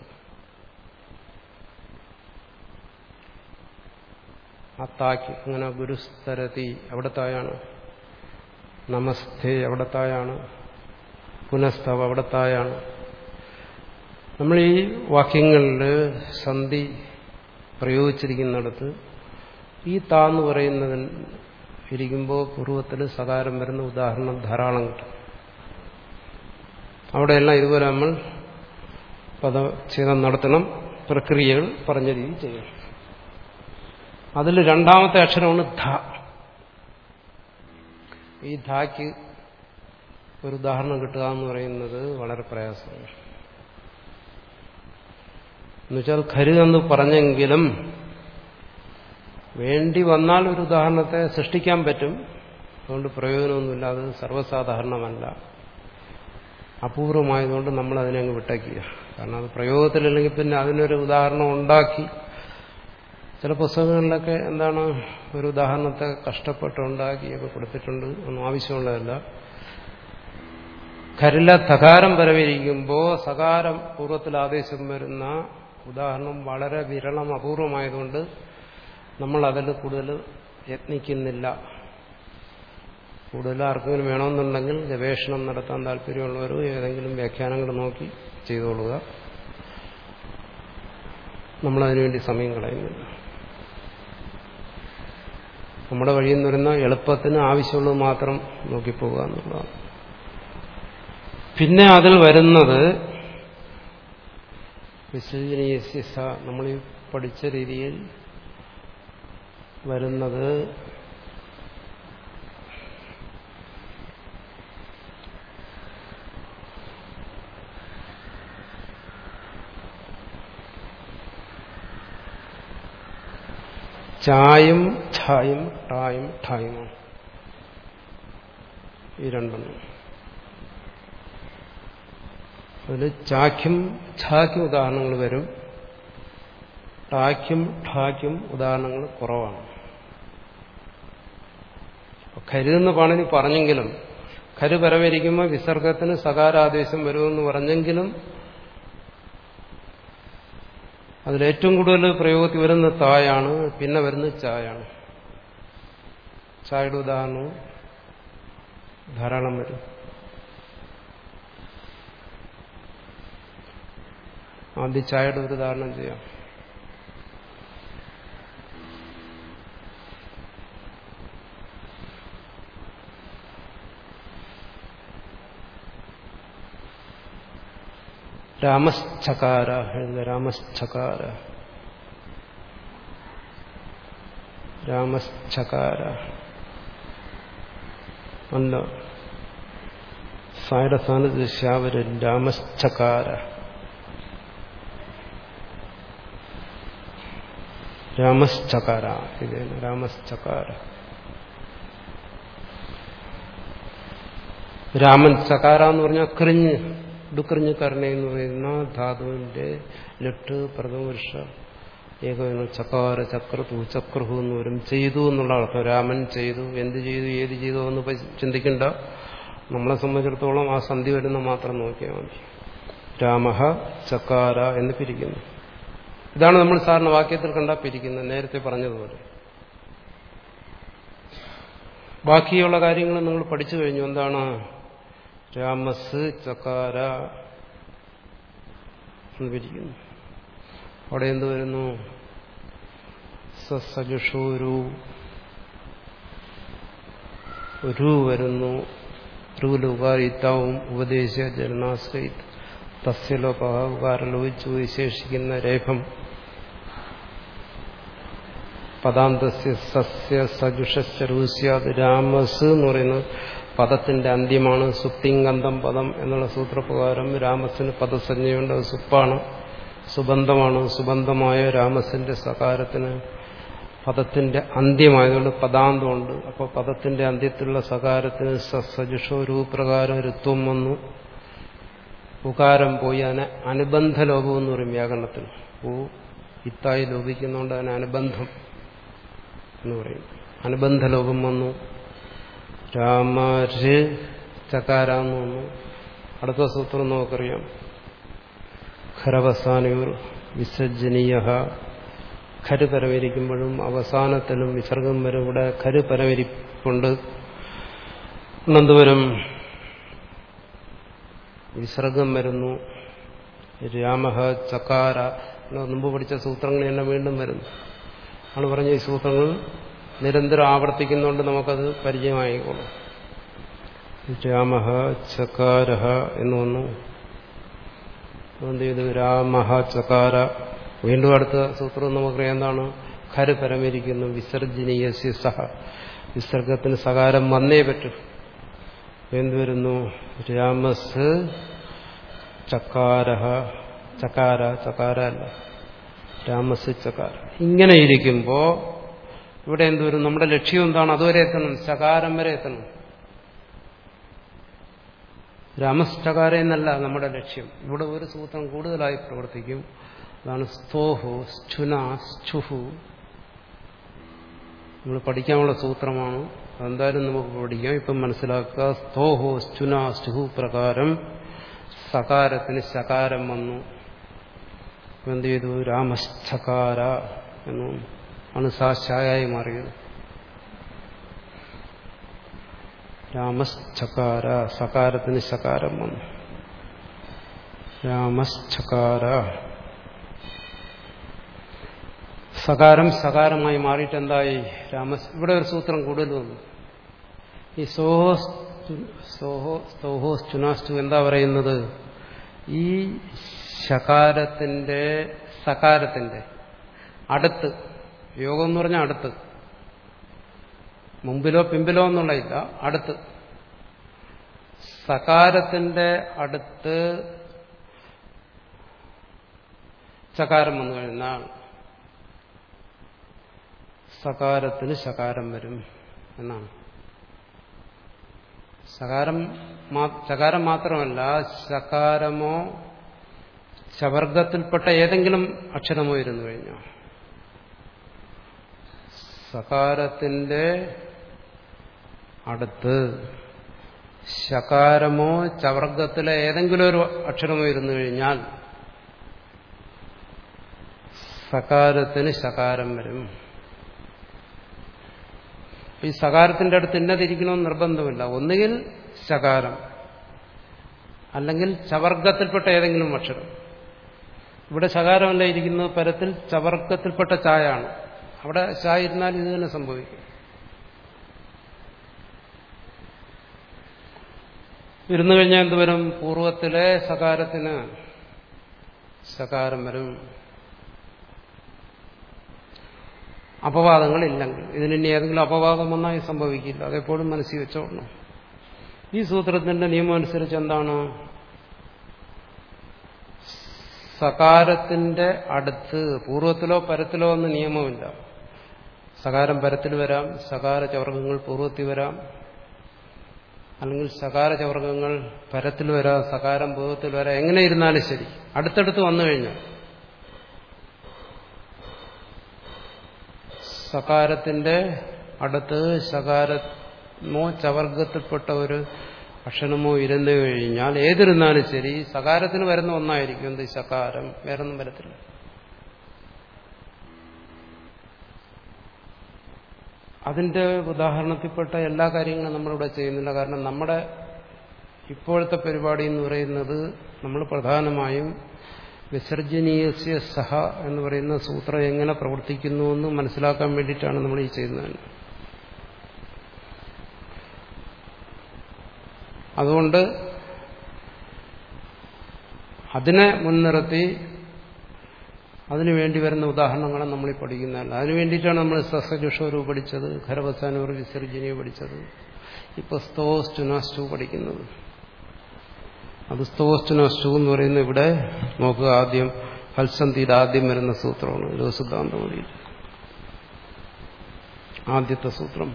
ആ താക്ക് അങ്ങനെ ഗുരുസ്തരതി അവിടത്തായാണ് നമസ്തേ അവിടത്തായാണ് പുനസ്തവ അവിടത്തായാണ് നമ്മൾ ഈ വാക്യങ്ങളിൽ സന്ധി പ്രയോഗിച്ചിരിക്കുന്നിടത്ത് ഈ താന്ന് പറയുന്നതിൽ ഇരിക്കുമ്പോൾ പൂർവ്വത്തിൽ സകാരം വരുന്ന ഉദാഹരണം ധാരാളം കിട്ടും അവിടെയെല്ലാം ഇതുപോലെ നമ്മൾ പദച്ഛേദം നടത്തണം പ്രക്രിയകൾ പറഞ്ഞ രീതി ചെയ്യണം അതിൽ രണ്ടാമത്തെ അക്ഷരമാണ് ധ ഈ ധാക്ക് ഒരു ഉദാഹരണം കിട്ടുക എന്ന് പറയുന്നത് വളരെ പ്രയാസമാണ് എന്നുവെച്ചാൽ ഖരു എന്ന് പറഞ്ഞെങ്കിലും വേണ്ടി വന്നാൽ ഒരു ഉദാഹരണത്തെ സൃഷ്ടിക്കാൻ പറ്റും അതുകൊണ്ട് പ്രയോജനമൊന്നുമില്ല അത് സർവ്വസാധാരണമല്ല അപൂർവമായതുകൊണ്ട് നമ്മൾ അതിനെ അങ്ങ് വിട്ടയ്ക്കുക കാരണം അത് പ്രയോഗത്തിലല്ലെങ്കിൽ പിന്നെ അതിനൊരു ഉദാഹരണം ഉണ്ടാക്കി ചില പുസ്തകങ്ങളിലൊക്കെ എന്താണ് ഒരു ഉദാഹരണത്തെ കഷ്ടപ്പെട്ടുണ്ടാക്കിയൊക്കെ കൊടുത്തിട്ടുണ്ട് ഒന്നും ആവശ്യമുള്ളതല്ല ഖരില തകാരം വരവിരിക്കുമ്പോൾ സകാരം പൂർവ്വത്തിൽ ആദേശം വരുന്ന ഉദാഹരണം വളരെ വിരളം അപൂർവമായതുകൊണ്ട് നമ്മൾ അതിൽ കൂടുതൽ യത്നിക്കുന്നില്ല കൂടുതൽ ആർക്കെങ്കിലും വേണമെന്നുണ്ടെങ്കിൽ ഗവേഷണം നടത്താൻ താല്പര്യമുള്ളവർ ഏതെങ്കിലും വ്യാഖ്യാനങ്ങൾ നോക്കി ചെയ്തോളുക നമ്മളതിനുവേണ്ടി സമയം കളയുന്നില്ല നമ്മുടെ വഴിയിൽ നിന്ന് വരുന്ന എളുപ്പത്തിന് ആവശ്യമുള്ളത് മാത്രം നോക്കിപ്പോവുക എന്നുള്ളതാണ് പിന്നെ അതിൽ വരുന്നത് വിസർജനീയസ്യ നമ്മൾ ഈ പഠിച്ച രീതിയിൽ വരുന്നത് ചായും ഛായും ടായും ഠായുമാണ് ഈ രണ്ടെണ്ണം അതിൽ ചാഖ്യം ഛാഖ്യം ഉദാഹരണങ്ങൾ വരും ടാഖ്യം ഠാഖ്യം ഉദാഹരണങ്ങൾ കുറവാണ് കരുതെന്ന് പാണിനി പറഞ്ഞെങ്കിലും കരു പരമരിക്കുമ്പോൾ വിസർഗത്തിന് സകാരാദേശം വരുമെന്ന് പറഞ്ഞെങ്കിലും അതിലേറ്റവും കൂടുതൽ പ്രയോഗത്തിൽ വരുന്ന തായാണ് പിന്നെ വരുന്നത് ചായാണ് ചായയുടെ ഉദാഹരണവും ധാരാളം വരും ആദ്യം ചായയുടെ ഒരു ഉദാഹരണം ചെയ്യാം രാമശ്ചകാര എഴുതുക രാമശ്ചകാര രാമശ്ചകാര അല്ല സായുടെ സ്ഥാനത്ത് ശ്യാവരൻ രാമശ്ചകാര രാമശ്ചകാര ഇത് രാമശ്ചകാര രാമൻ ചകാര എന്ന് പറഞ്ഞാൽ കറിഞ്ഞ് ഡുക്കറിഞ്ഞ് കരുണ എന്ന് പറയുന്ന ധാതുവിന്റെ ലെട്ട് പ്രഥമപുരുഷ ഏകവന ചക്കാര ചക്രതു ചക്രഹു എന്ന് വരും ചെയ്തു എന്നുള്ള അർത്ഥം രാമൻ ചെയ്തു എന്ത് ചെയ്തു ഏത് ചെയ്തു എന്ന് ചിന്തിക്കണ്ട നമ്മളെ സംബന്ധിച്ചിടത്തോളം ആ സന്ധി വരുന്ന മാത്രം നോക്കിയാൽ മതി രാമഹ ചക്കാര എന്ന് പിരിക്കുന്നു ഇതാണ് നമ്മൾ സാറിന് വാക്യത്തിൽ കണ്ടാൽ പിരിക്കുന്നത് നേരത്തെ പറഞ്ഞതുപോലെ ബാക്കിയുള്ള കാര്യങ്ങൾ നിങ്ങൾ പഠിച്ചു കഴിഞ്ഞു എന്താണ് രാമസ് ചക്കാര എന്ന് പിരിക്കുന്നു അവിടെ എന്ത് വരുന്നു സസജുഷൂരു രു വരുന്നു റുലുകാരിത്താവും ഉപദേശ ജനനാശ്രയിത് തസ്യലോപകാരം ലോപിച്ചു വിശേഷിക്കുന്ന രേഖം പദാന്തസ്യ സസ്യ സജുഷൂസ്യാത് രാമസ് എന്ന് പറയുന്നത് പദത്തിന്റെ അന്ത്യമാണ് സുപ്തിങ്കന്തം പദം എന്നുള്ള സൂത്രപ്രകാരം രാമസിന് പദസഞ്ജയുണ്ട് അത് സുപ്പാണ് സുബന്ധമാണ് സുബന്ധമായ രാമസിന്റെ സകാരത്തിന് പദത്തിന്റെ അന്ത്യമായതുകൊണ്ട് പദാന്തമുണ്ട് അപ്പോൾ പദത്തിന്റെ അന്ത്യത്തിലുള്ള സകാരത്തിന് സജുഷോ രൂപ്രകാരം ഋത്വം വന്നു ഉകാരം പോയി അതിനെ അനുബന്ധ ലോകം എന്ന് പറയും വ്യാകരണത്തിൽ ഊ ഇത്തായി ലോപിക്കുന്നതുകൊണ്ട് അതിന് അനുബന്ധം എന്ന് പറയും അനുബന്ധ ലോകം വന്നു രാമര് ചകാര എന്ന് വന്നു അടുത്ത സൂത്രം നമുക്കറിയാം ഖരവസാനയൂർ വിസർജനീയ ഖര് പരമരിക്കുമ്പോഴും അവസാനത്തിലും വിസർഗം വരും ഇവിടെ ഖര് പരമരിക്കൊണ്ട് എന്തുവരും വിസർഗം വരുന്നു രാമഹ ചക്കാര മുമ്പ് പഠിച്ച സൂത്രങ്ങൾ തന്നെ വീണ്ടും വരുന്നു ആണ് പറഞ്ഞ ഈ സൂത്രങ്ങൾ നിരന്തരം ആവർത്തിക്കുന്നതുകൊണ്ട് നമുക്കത് പരിചയമായിക്കോളും രാമഹ ചക്കാരഹ എന്ന് വന്നു എന്ത് ചെയ്തു രാമഹ ചക്കാര വീണ്ടും അടുത്ത സൂത്രം നമുക്കറിയാം എന്താണ് ഖര് പരമരിക്കുന്നു വിസർജനീയ സഹ വിസർഗത്തിന് സകാരം വന്നേ പറ്റൂ എന്തുവരുന്നു രാമസ് ചക്കാരഹ ചക്കാര ചക്കാര അല്ല രാമസ് ചക്കാര ഇങ്ങനെ ഇരിക്കുമ്പോ ഇവിടെ എന്തുവരും നമ്മുടെ ലക്ഷ്യം എന്താണ് അതുവരെ എത്തണം ചകാരം വരെ എത്തണം രാമശ്ചകാര എന്നല്ല നമ്മുടെ ലക്ഷ്യം ഇവിടെ ഒരു സൂത്രം കൂടുതലായി പ്രവർത്തിക്കും അതാണ് സ്തോഹു സ്റ്റുന സ്റ്റുഹു നമ്മൾ പഠിക്കാനുള്ള സൂത്രമാണ് അതെന്തായാലും നമുക്ക് പഠിക്കാം ഇപ്പം മനസ്സിലാക്കുക സ്തോഹു സ്റ്റുന സ്റ്റുഹു പ്രകാരം സകാരത്തിന് ശകാരം വന്നു എന്ത് ചെയ്തു രാമശ്ചകാര എന്നു ആണ് സാശായായി മാറിയത് രാമശ്ചകാര സകാരത്തിന് ശകാരം വന്നു രാമശ്ചകാര സകാരം സകാരമായി മാറിയിട്ട് എന്തായി രാമ ഇവിടെ ഒരു സൂത്രം കൂടുതൽ വന്നു ഈ സോഹോ സോഹോ സ്തോഹോ ചുനാസ്റ്റു എന്താ പറയുന്നത് ഈ ശകാരത്തിന്റെ സകാരത്തിന്റെ അടുത്ത് യോഗം എന്ന് പറഞ്ഞാൽ അടുത്ത് മുമ്പിലോ പിമ്പിലോ എന്നുള്ളതില്ല അടുത്ത് സകാരത്തിന്റെ അടുത്ത് ചകാരം വന്നു കഴിഞ്ഞാൽ സകാരത്തിന് ശകാരം വരും എന്നാണ് സകാരം ചകാരം മാത്രമല്ല ശകാരമോ ശവർഗത്തിൽപ്പെട്ട ഏതെങ്കിലും അക്ഷരമോ ഇരുന്നു കഴിഞ്ഞോ സകാരത്തിന്റെ അടുത്ത് ശകാരമോ ചവർഗത്തിലെ ഏതെങ്കിലും ഒരു അക്ഷരമോ ഇരുന്നു കഴിഞ്ഞാൽ സകാരത്തിന് ശകാരം വരും ഈ സകാരത്തിന്റെ അടുത്ത് ഇന്നതിരിക്കണമെന്ന് നിർബന്ധമില്ല ഒന്നുകിൽ ശകാരം അല്ലെങ്കിൽ ചവർഗത്തിൽപ്പെട്ട ഏതെങ്കിലും അക്ഷരം ഇവിടെ ശകാരമല്ല ഇരിക്കുന്നത് പരത്തിൽ ചവർഗത്തിൽപ്പെട്ട ചായാണ് അവിടെ ചായ ഇരുന്നാൽ ഇത് തന്നെ സംഭവിക്കും ഇരുന്നു കഴിഞ്ഞാൽ എന്തുവരും പൂർവത്തിലെ സകാരത്തിന് സകാരം വരും അപവാദങ്ങളില്ലെങ്കിൽ ഇതിനി ഏതെങ്കിലും അപവാദം ഒന്നായി സംഭവിക്കില്ല അതെപ്പോഴും മനസ്സിൽ വെച്ചോളണം ഈ സൂത്രത്തിന്റെ നിയമം അനുസരിച്ച് എന്താണ് സകാരത്തിന്റെ അടുത്ത് പൂർവ്വത്തിലോ പരത്തിലോ ഒന്നും നിയമമില്ല സകാരം പരത്തിൽ വരാം സകാര ചവർഗങ്ങൾ പൂർവ്വത്തിൽ വരാം അല്ലെങ്കിൽ സകാര ചവർഗങ്ങൾ പരത്തിൽ വരാം സകാരം പൂർവ്വത്തിൽ വരാം എങ്ങനെ ഇരുന്നാലും ശരി അടുത്തടുത്ത് വന്നു കഴിഞ്ഞാൽ സകാരത്തിന്റെ അടുത്ത് സകാരമോ ചവർഗത്തിൽപ്പെട്ട ഒരു അക്ഷരമോ ഇരുന്നു കഴിഞ്ഞാൽ ഏതിരുന്നാലും ശരി സകാരത്തിന് വരുന്ന ഒന്നായിരിക്കും എന്ത് സകാരം വേറൊന്നും വരത്തില്ല അതിന്റെ ഉദാഹരണത്തിൽപ്പെട്ട എല്ലാ കാര്യങ്ങളും നമ്മളിവിടെ ചെയ്യുന്നില്ല കാരണം നമ്മുടെ ഇപ്പോഴത്തെ പരിപാടി എന്ന് പറയുന്നത് നമ്മൾ പ്രധാനമായും വിസർജനീയസ്യ സഹ എന്ന് പറയുന്ന സൂത്രം എങ്ങനെ പ്രവർത്തിക്കുന്നു എന്ന് മനസ്സിലാക്കാൻ വേണ്ടിയിട്ടാണ് നമ്മൾ ഈ ചെയ്യുന്നത് അതുകൊണ്ട് അതിനെ മുൻനിർത്തി അതിനു വേണ്ടി വരുന്ന ഉദാഹരണങ്ങളെ നമ്മൾ ഈ പഠിക്കുന്നതല്ല അതിനു വേണ്ടിയിട്ടാണ് നമ്മൾ സസജുഷോരു പഠിച്ചത് ഖരവസാനൂർ വിസർജനീയ പഠിച്ചത് ഇപ്പൊ സ്തോസ് ചുനാസ്റ്റു പഠിക്കുന്നത് അത് സ്തോസ്റ്റുനസ്റ്റു എന്ന് പറയുന്ന ഇവിടെ നോക്കുക ആദ്യം ഫൽസന്തിയുടെ ആദ്യം വരുന്ന സൂത്രമാണ് ലോകസിദ്ധാന്തമതിയിൽ ആദ്യത്തെ സൂത്രം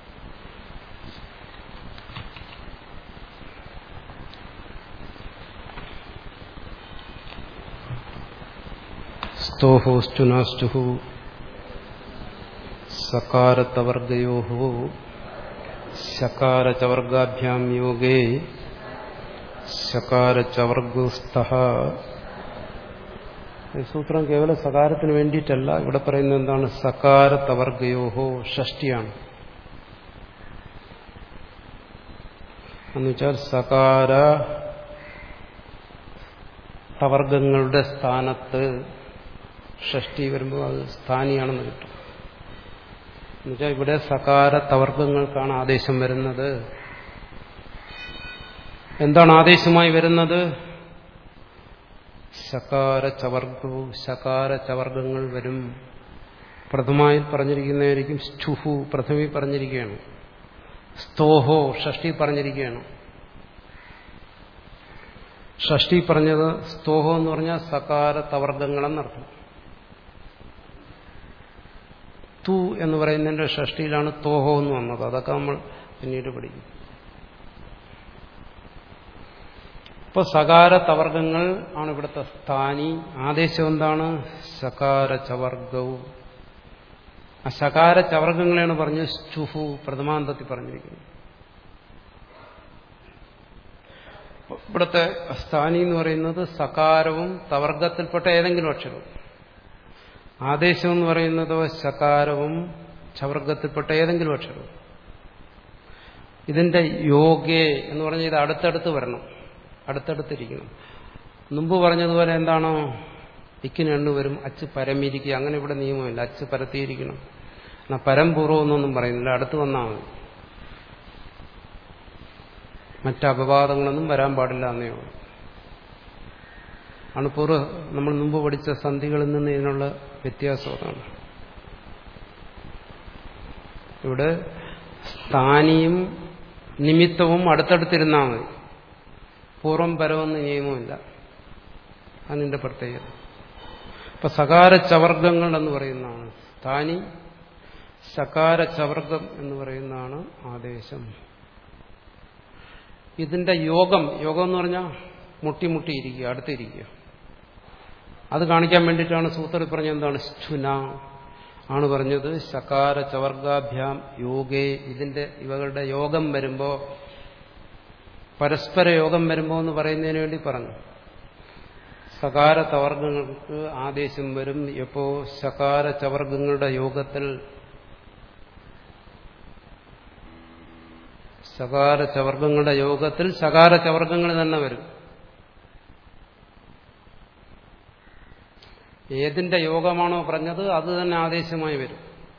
സ്തോഹോസ്റ്റുനാസ്റ്റു സകാരത്തവർഗയോ ശകാരചവർഗാഭ്യാം യോഗേ ശകാരചവർഗസ്ഥ ഈ സൂത്രം കേവലം സകാരത്തിന് വേണ്ടിയിട്ടല്ല ഇവിടെ പറയുന്നത് എന്താണ് സകാരത്തവർഗയോഹോ ഷഷ്ടിയാണ് എന്നുവെച്ചാൽ സകാര തവർഗങ്ങളുടെ സ്ഥാനത്ത് ഷഷ്ടി വരുമ്പോൾ അത് സ്ഥാനിയാണെന്ന് കിട്ടും എന്നുവെച്ചാൽ ഇവിടെ സകാര തവർഗങ്ങൾക്കാണ് ആദേശം വരുന്നത് എന്താണ് ആദേശമായി വരുന്നത് ശകാര ചവർഗവും ശകാര ചവർഗങ്ങൾ വരും പ്രഥമായി പറഞ്ഞിരിക്കുന്നതായിരിക്കും സ്റ്റുഹു പ്രഥമി പറഞ്ഞിരിക്കുകയാണ് സ്തോഹോ ഷഷ്ടി പറഞ്ഞിരിക്കുകയാണ് ഷഷ്ടി പറഞ്ഞത് സ്തോഹോ എന്ന് പറഞ്ഞാൽ സകാര തവർഗങ്ങളെന്നർത്ഥം തു എന്ന് പറയുന്നതിന്റെ ഷഷ്ടിയിലാണ് തോഹോ എന്ന് വന്നത് അതൊക്കെ നമ്മൾ പിന്നീട് പഠിക്കും ഇപ്പൊ സകാര തവർഗങ്ങൾ ആണ് ഇവിടുത്തെ സ്ഥാനി ആദേശം എന്താണ് സകാര ചവർഗവും ആ സകാര ചവർഗങ്ങളെയാണ് പറഞ്ഞ് സ്റ്റുഹു പ്രഥമാന്തത്തിൽ പറഞ്ഞിരിക്കുന്നത് ഇവിടുത്തെ സ്ഥാനി എന്ന് പറയുന്നത് സകാരവും തവർഗത്തിൽപ്പെട്ട ഏതെങ്കിലും അക്ഷരവും ആദേശം എന്ന് പറയുന്നത് ശകാരവും ചവർഗത്തിൽപ്പെട്ട ഏതെങ്കിലും അക്ഷരവും ഇതിന്റെ യോഗേ എന്ന് പറഞ്ഞാൽ ഇത് അടുത്തടുത്ത് വരണം അടുത്തടുത്തിരിക്കണം മുമ്പ് പറഞ്ഞതുപോലെ എന്താണോ ഇക്കിന് എണ്ണു വരും അച്ച് പരമിരിക്കുക അങ്ങനെ ഇവിടെ നിയമമില്ല അച്ച് പരത്തിയിരിക്കണം എന്നാൽ പരംപൂർവ്വം എന്നൊന്നും പറയുന്നില്ല അടുത്ത് വന്നാൽ മതി മറ്റ് അപവാദങ്ങളൊന്നും വരാൻ പാടില്ല എന്നേ ഉള്ളൂ ആണ് പൂർവ്വ നമ്മൾ മുമ്പ് പഠിച്ച സന്ധികളിൽ നിന്ന് ഇതിനുള്ള വ്യത്യാസം അതാണ് ഇവിടെ സ്ഥാനിയും നിമിത്തവും അടുത്തടുത്തിരുന്നാൽ മതി പൂർവം പരമെന്ന് നിയമമില്ല അതിന്റെ പ്രത്യേകത ഇപ്പൊ സകാര ചവർഗങ്ങൾ എന്ന് പറയുന്നതാണ് സ്ഥാനി സകാര ചവർഗം എന്ന് പറയുന്നതാണ് ആദേശം ഇതിന്റെ യോഗം യോഗം എന്ന് പറഞ്ഞാൽ മുട്ടിമുട്ടിയിരിക്കുക അടുത്തിരിക്കുക അത് കാണിക്കാൻ വേണ്ടിയിട്ടാണ് സൂത്രത്തിൽ പറഞ്ഞത് എന്താണ് സ്ഥുന ആണ് പറഞ്ഞത് ശകാര ചവർഗാഭ്യാം യോഗേ ഇതിന്റെ ഇവകളുടെ യോഗം വരുമ്പോ പരസ്പര യോഗം വരുമ്പോ എന്ന് പറയുന്നതിന് വേണ്ടി പറഞ്ഞു സകാര ചവർഗങ്ങൾക്ക് ആദേശം വരും എപ്പോ ശകാര ചവർഗങ്ങളുടെ യോഗത്തിൽ ശകാര ചവർഗങ്ങളുടെ യോഗത്തിൽ ശകാര ചവർഗങ്ങൾ തന്നെ വരും ഏതിന്റെ യോഗമാണോ പറഞ്ഞത് അത് തന്നെ ആദേശമായി വരും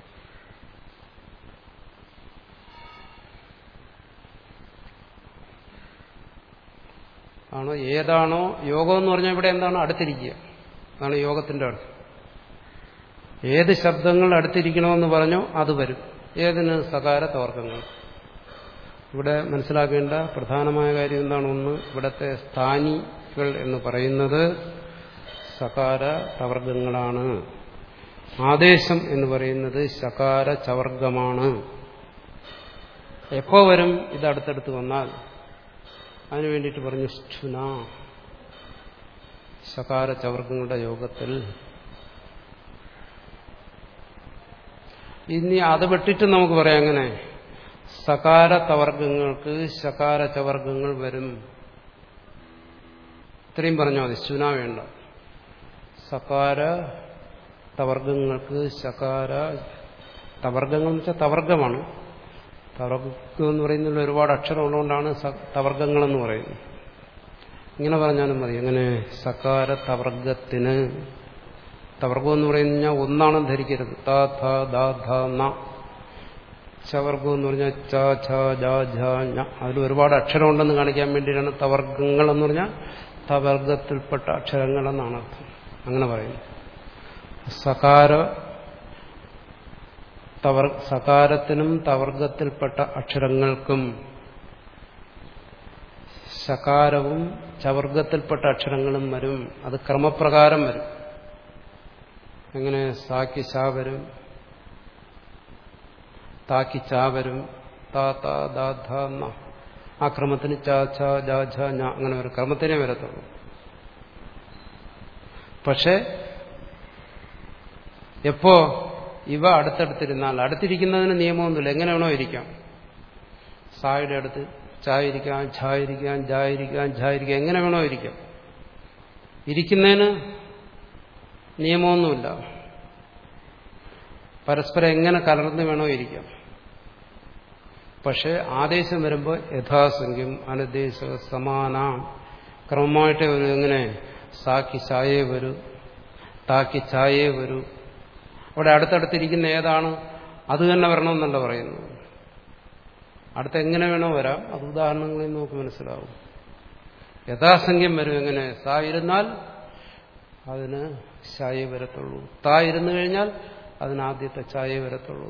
ആണോ ഏതാണോ യോഗം എന്ന് പറഞ്ഞാൽ ഇവിടെ എന്താണ് അടുത്തിരിക്കുക അതാണ് യോഗത്തിന്റെ അടുത്ത് ഏത് ശബ്ദങ്ങൾ അടുത്തിരിക്കണമെന്ന് പറഞ്ഞോ അത് വരും ഏതിന് സകാര തോർക്കങ്ങൾ ഇവിടെ മനസ്സിലാക്കേണ്ട പ്രധാനമായ കാര്യം എന്താണ് ഒന്ന് ഇവിടത്തെ സ്ഥാനികൾ എന്ന് പറയുന്നത് സകാര ചവർഗങ്ങളാണ് ആദേശം എന്ന് പറയുന്നത് ശകാര ചവർഗമാണ് എപ്പോ വരും ഇത് അടുത്തടുത്ത് വന്നാൽ അതിനു വേണ്ടിയിട്ട് പറഞ്ഞു സ്ഥുന ശകാര ചവർഗങ്ങളുടെ യോഗത്തിൽ ഇനി അത് വിട്ടിട്ട് നമുക്ക് പറയാം അങ്ങനെ സകാര തവർഗങ്ങൾക്ക് ശകാര ചവർഗങ്ങൾ വരും ഇത്രയും പറഞ്ഞാൽ മതി ശുന വേണ്ട സകാര തവർഗങ്ങൾക്ക് ശകാര തവർഗങ്ങൾ എന്ന് വെച്ചാൽ തവർഗമാണ് തവർഗം എന്ന് പറയുന്നതിൽ ഒരുപാട് അക്ഷരം ഉള്ളതുകൊണ്ടാണ് തവർഗങ്ങളെന്ന് പറയുന്നത് ഇങ്ങനെ പറഞ്ഞാലും മതി അങ്ങനെ സകാര തവർഗത്തിന് തവർഗം എന്ന് പറഞ്ഞു കഴിഞ്ഞാൽ ഒന്നാണെന്ന് ധരിക്കരുത് ത ഥ ദ ധ ന ചവർഗം എന്ന് പറഞ്ഞാൽ ച ഛ ജ ഝ ഞ അതിൽ ഒരുപാട് അക്ഷരം ഉണ്ടെന്ന് കാണിക്കാൻ വേണ്ടിയിട്ടാണ് തവർഗങ്ങൾ എന്ന് പറഞ്ഞാൽ തവർഗത്തിൽപ്പെട്ട അക്ഷരങ്ങൾ എന്നാണ് അർത്ഥം അങ്ങനെ പറയുന്നു സകാര തവർ സകാരത്തിനും തവർഗത്തിൽപ്പെട്ട അക്ഷരങ്ങൾക്കും ശകാരവും ചവർഗത്തിൽപ്പെട്ട അക്ഷരങ്ങളും വരും അത് ക്രമപ്രകാരം വരും എങ്ങനെ സാക്കി ശാ വരും താക്കി ചാ വരും താ താ ദാ ധ ന ആ ക്രമത്തിന് ച ഛ ജ ഝ ഞ അങ്ങനെ ഒരു ക്രമത്തിനേ വരത്തുള്ളൂ പക്ഷെ എപ്പോ ഇവ അടുത്തടുത്തിരുന്നാൽ അടുത്തിരിക്കുന്നതിന് നിയമമൊന്നുമില്ല എങ്ങനെ വേണോ ഇരിക്കാം സായുടെ അടുത്ത് ചായ ഇരിക്കാം ഛായ ഇരിക്കാം ജായ ഇരിക്കാം ഝാ ഇരിക്കാം എങ്ങനെ വേണോ ഇരിക്കാം ഇരിക്കുന്നതിന് നിയമമൊന്നുമില്ല പരസ്പരം എങ്ങനെ കലർന്ന് വേണോ ഇരിക്കാം പക്ഷെ ആദേശം വരുമ്പോൾ യഥാസംഖ്യം അനുദ്ദേശ സമാന ക്രമമായിട്ട് ഒരു എങ്ങനെ സാക്കി ചായേ വരൂ താക്കി ചായേ വരൂ അവിടെ അടുത്തടുത്തിരിക്കുന്ന ഏതാണ് അത് തന്നെ വരണമെന്നല്ല പറയുന്നു അടുത്ത് എങ്ങനെ വേണോ വരാം അത് ഉദാഹരണങ്ങളിൽ നമുക്ക് മനസ്സിലാവും യഥാസംഖ്യം വരും എങ്ങനെ സാ ഇരുന്നാൽ അതിന് ചായ വരത്തുള്ളൂ താ ഇരുന്നു കഴിഞ്ഞാൽ അതിനാദ്യത്തെ ചായ വരത്തുള്ളൂ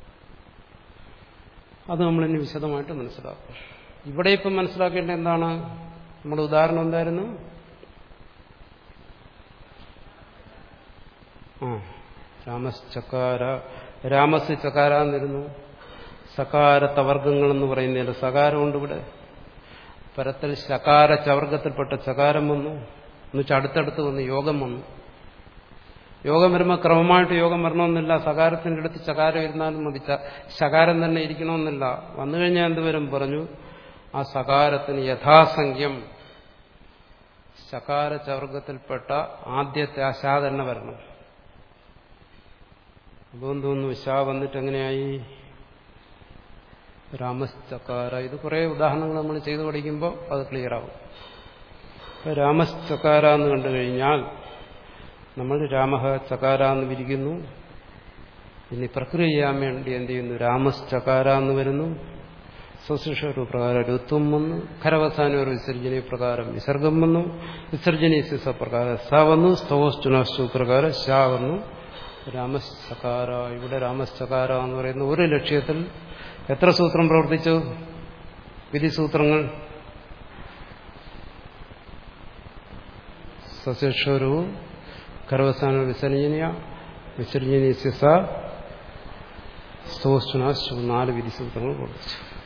അത് നമ്മളിനി വിശദമായിട്ട് മനസ്സിലാക്കും ഇവിടെ ഇപ്പം മനസ്സിലാക്കേണ്ട എന്താണ് നമ്മുടെ ഉദാഹരണം എന്തായിരുന്നു ആ രാമശ്ചക്കാര രാമസ് ചക്കാര എന്നിരുന്നു സകാരത്തവർഗങ്ങൾ എന്ന് പറയുന്നതിൽ സകാരമുണ്ട് ഇവിടെ പരത്തിൽ ശകാര ചവർഗത്തിൽപ്പെട്ട ചകാരം വന്നു എന്നുവെച്ചാൽ അടുത്തടുത്ത് വന്നു യോഗം വന്നു യോഗം വരുമ്പോൾ ക്രമമായിട്ട് യോഗം വരണമെന്നില്ല സകാരത്തിൻ്റെ അടുത്ത് ചകാരം ഇരുന്നാലും മതി ശകാരം തന്നെ ഇരിക്കണമെന്നില്ല വന്നു കഴിഞ്ഞാൽ എന്ത് വരും പറഞ്ഞു ആ സകാരത്തിന് യഥാസംഖ്യം ശകാര ചവർഗത്തിൽപ്പെട്ട ആദ്യത്തെ ആ ശാ തന്നെ വരണം അപ്പം തോന്നുന്നു ശാ വന്നിട്ട് എങ്ങനെയായി രാമശ്ചക്കാര ഇത് കുറേ ഉദാഹരണങ്ങൾ നമ്മൾ ചെയ്തു പഠിക്കുമ്പോൾ അത് ക്ലിയർ ആവും രാമശ്ചക്കാര എന്ന് കണ്ടു കഴിഞ്ഞാൽ നമ്മൾ രാമ ചകാര എന്ന് വിരിക്കുന്നു ഇനി പ്രക്രിയ ചെയ്യാൻ വേണ്ടി എന്ത് ചെയ്യുന്നു രാമശ്ചകാര എന്ന് വരുന്നു സ്വശിഷ ഒരു പ്രകാരം രുത്വം വന്നു ഖരവസാന ഒരു വിസർജനീയ പ്രകാരം വിസർഗം വന്നു വിസർജനീയ സിസ പ്രകാരം സ വന്നു സ്തവസ്റ്റുനസ്തു പ്രകാരം ശ വന്നു രാമശ്ചകാര ഇവിടെ രാമശ്ചകാര എന്ന് പറയുന്ന ഒരു ലക്ഷ്യത്തിൽ എത്ര സൂത്രം പ്രവർത്തിച്ചു വിധിസൂത്രങ്ങൾ സശേഷരു കരവസാന വിസർജനീയ വിസർജനീയ സിസ സ്തോസ്റ്റുന നാല് വിധിസൂത്രങ്ങൾ പ്രവർത്തിച്ചു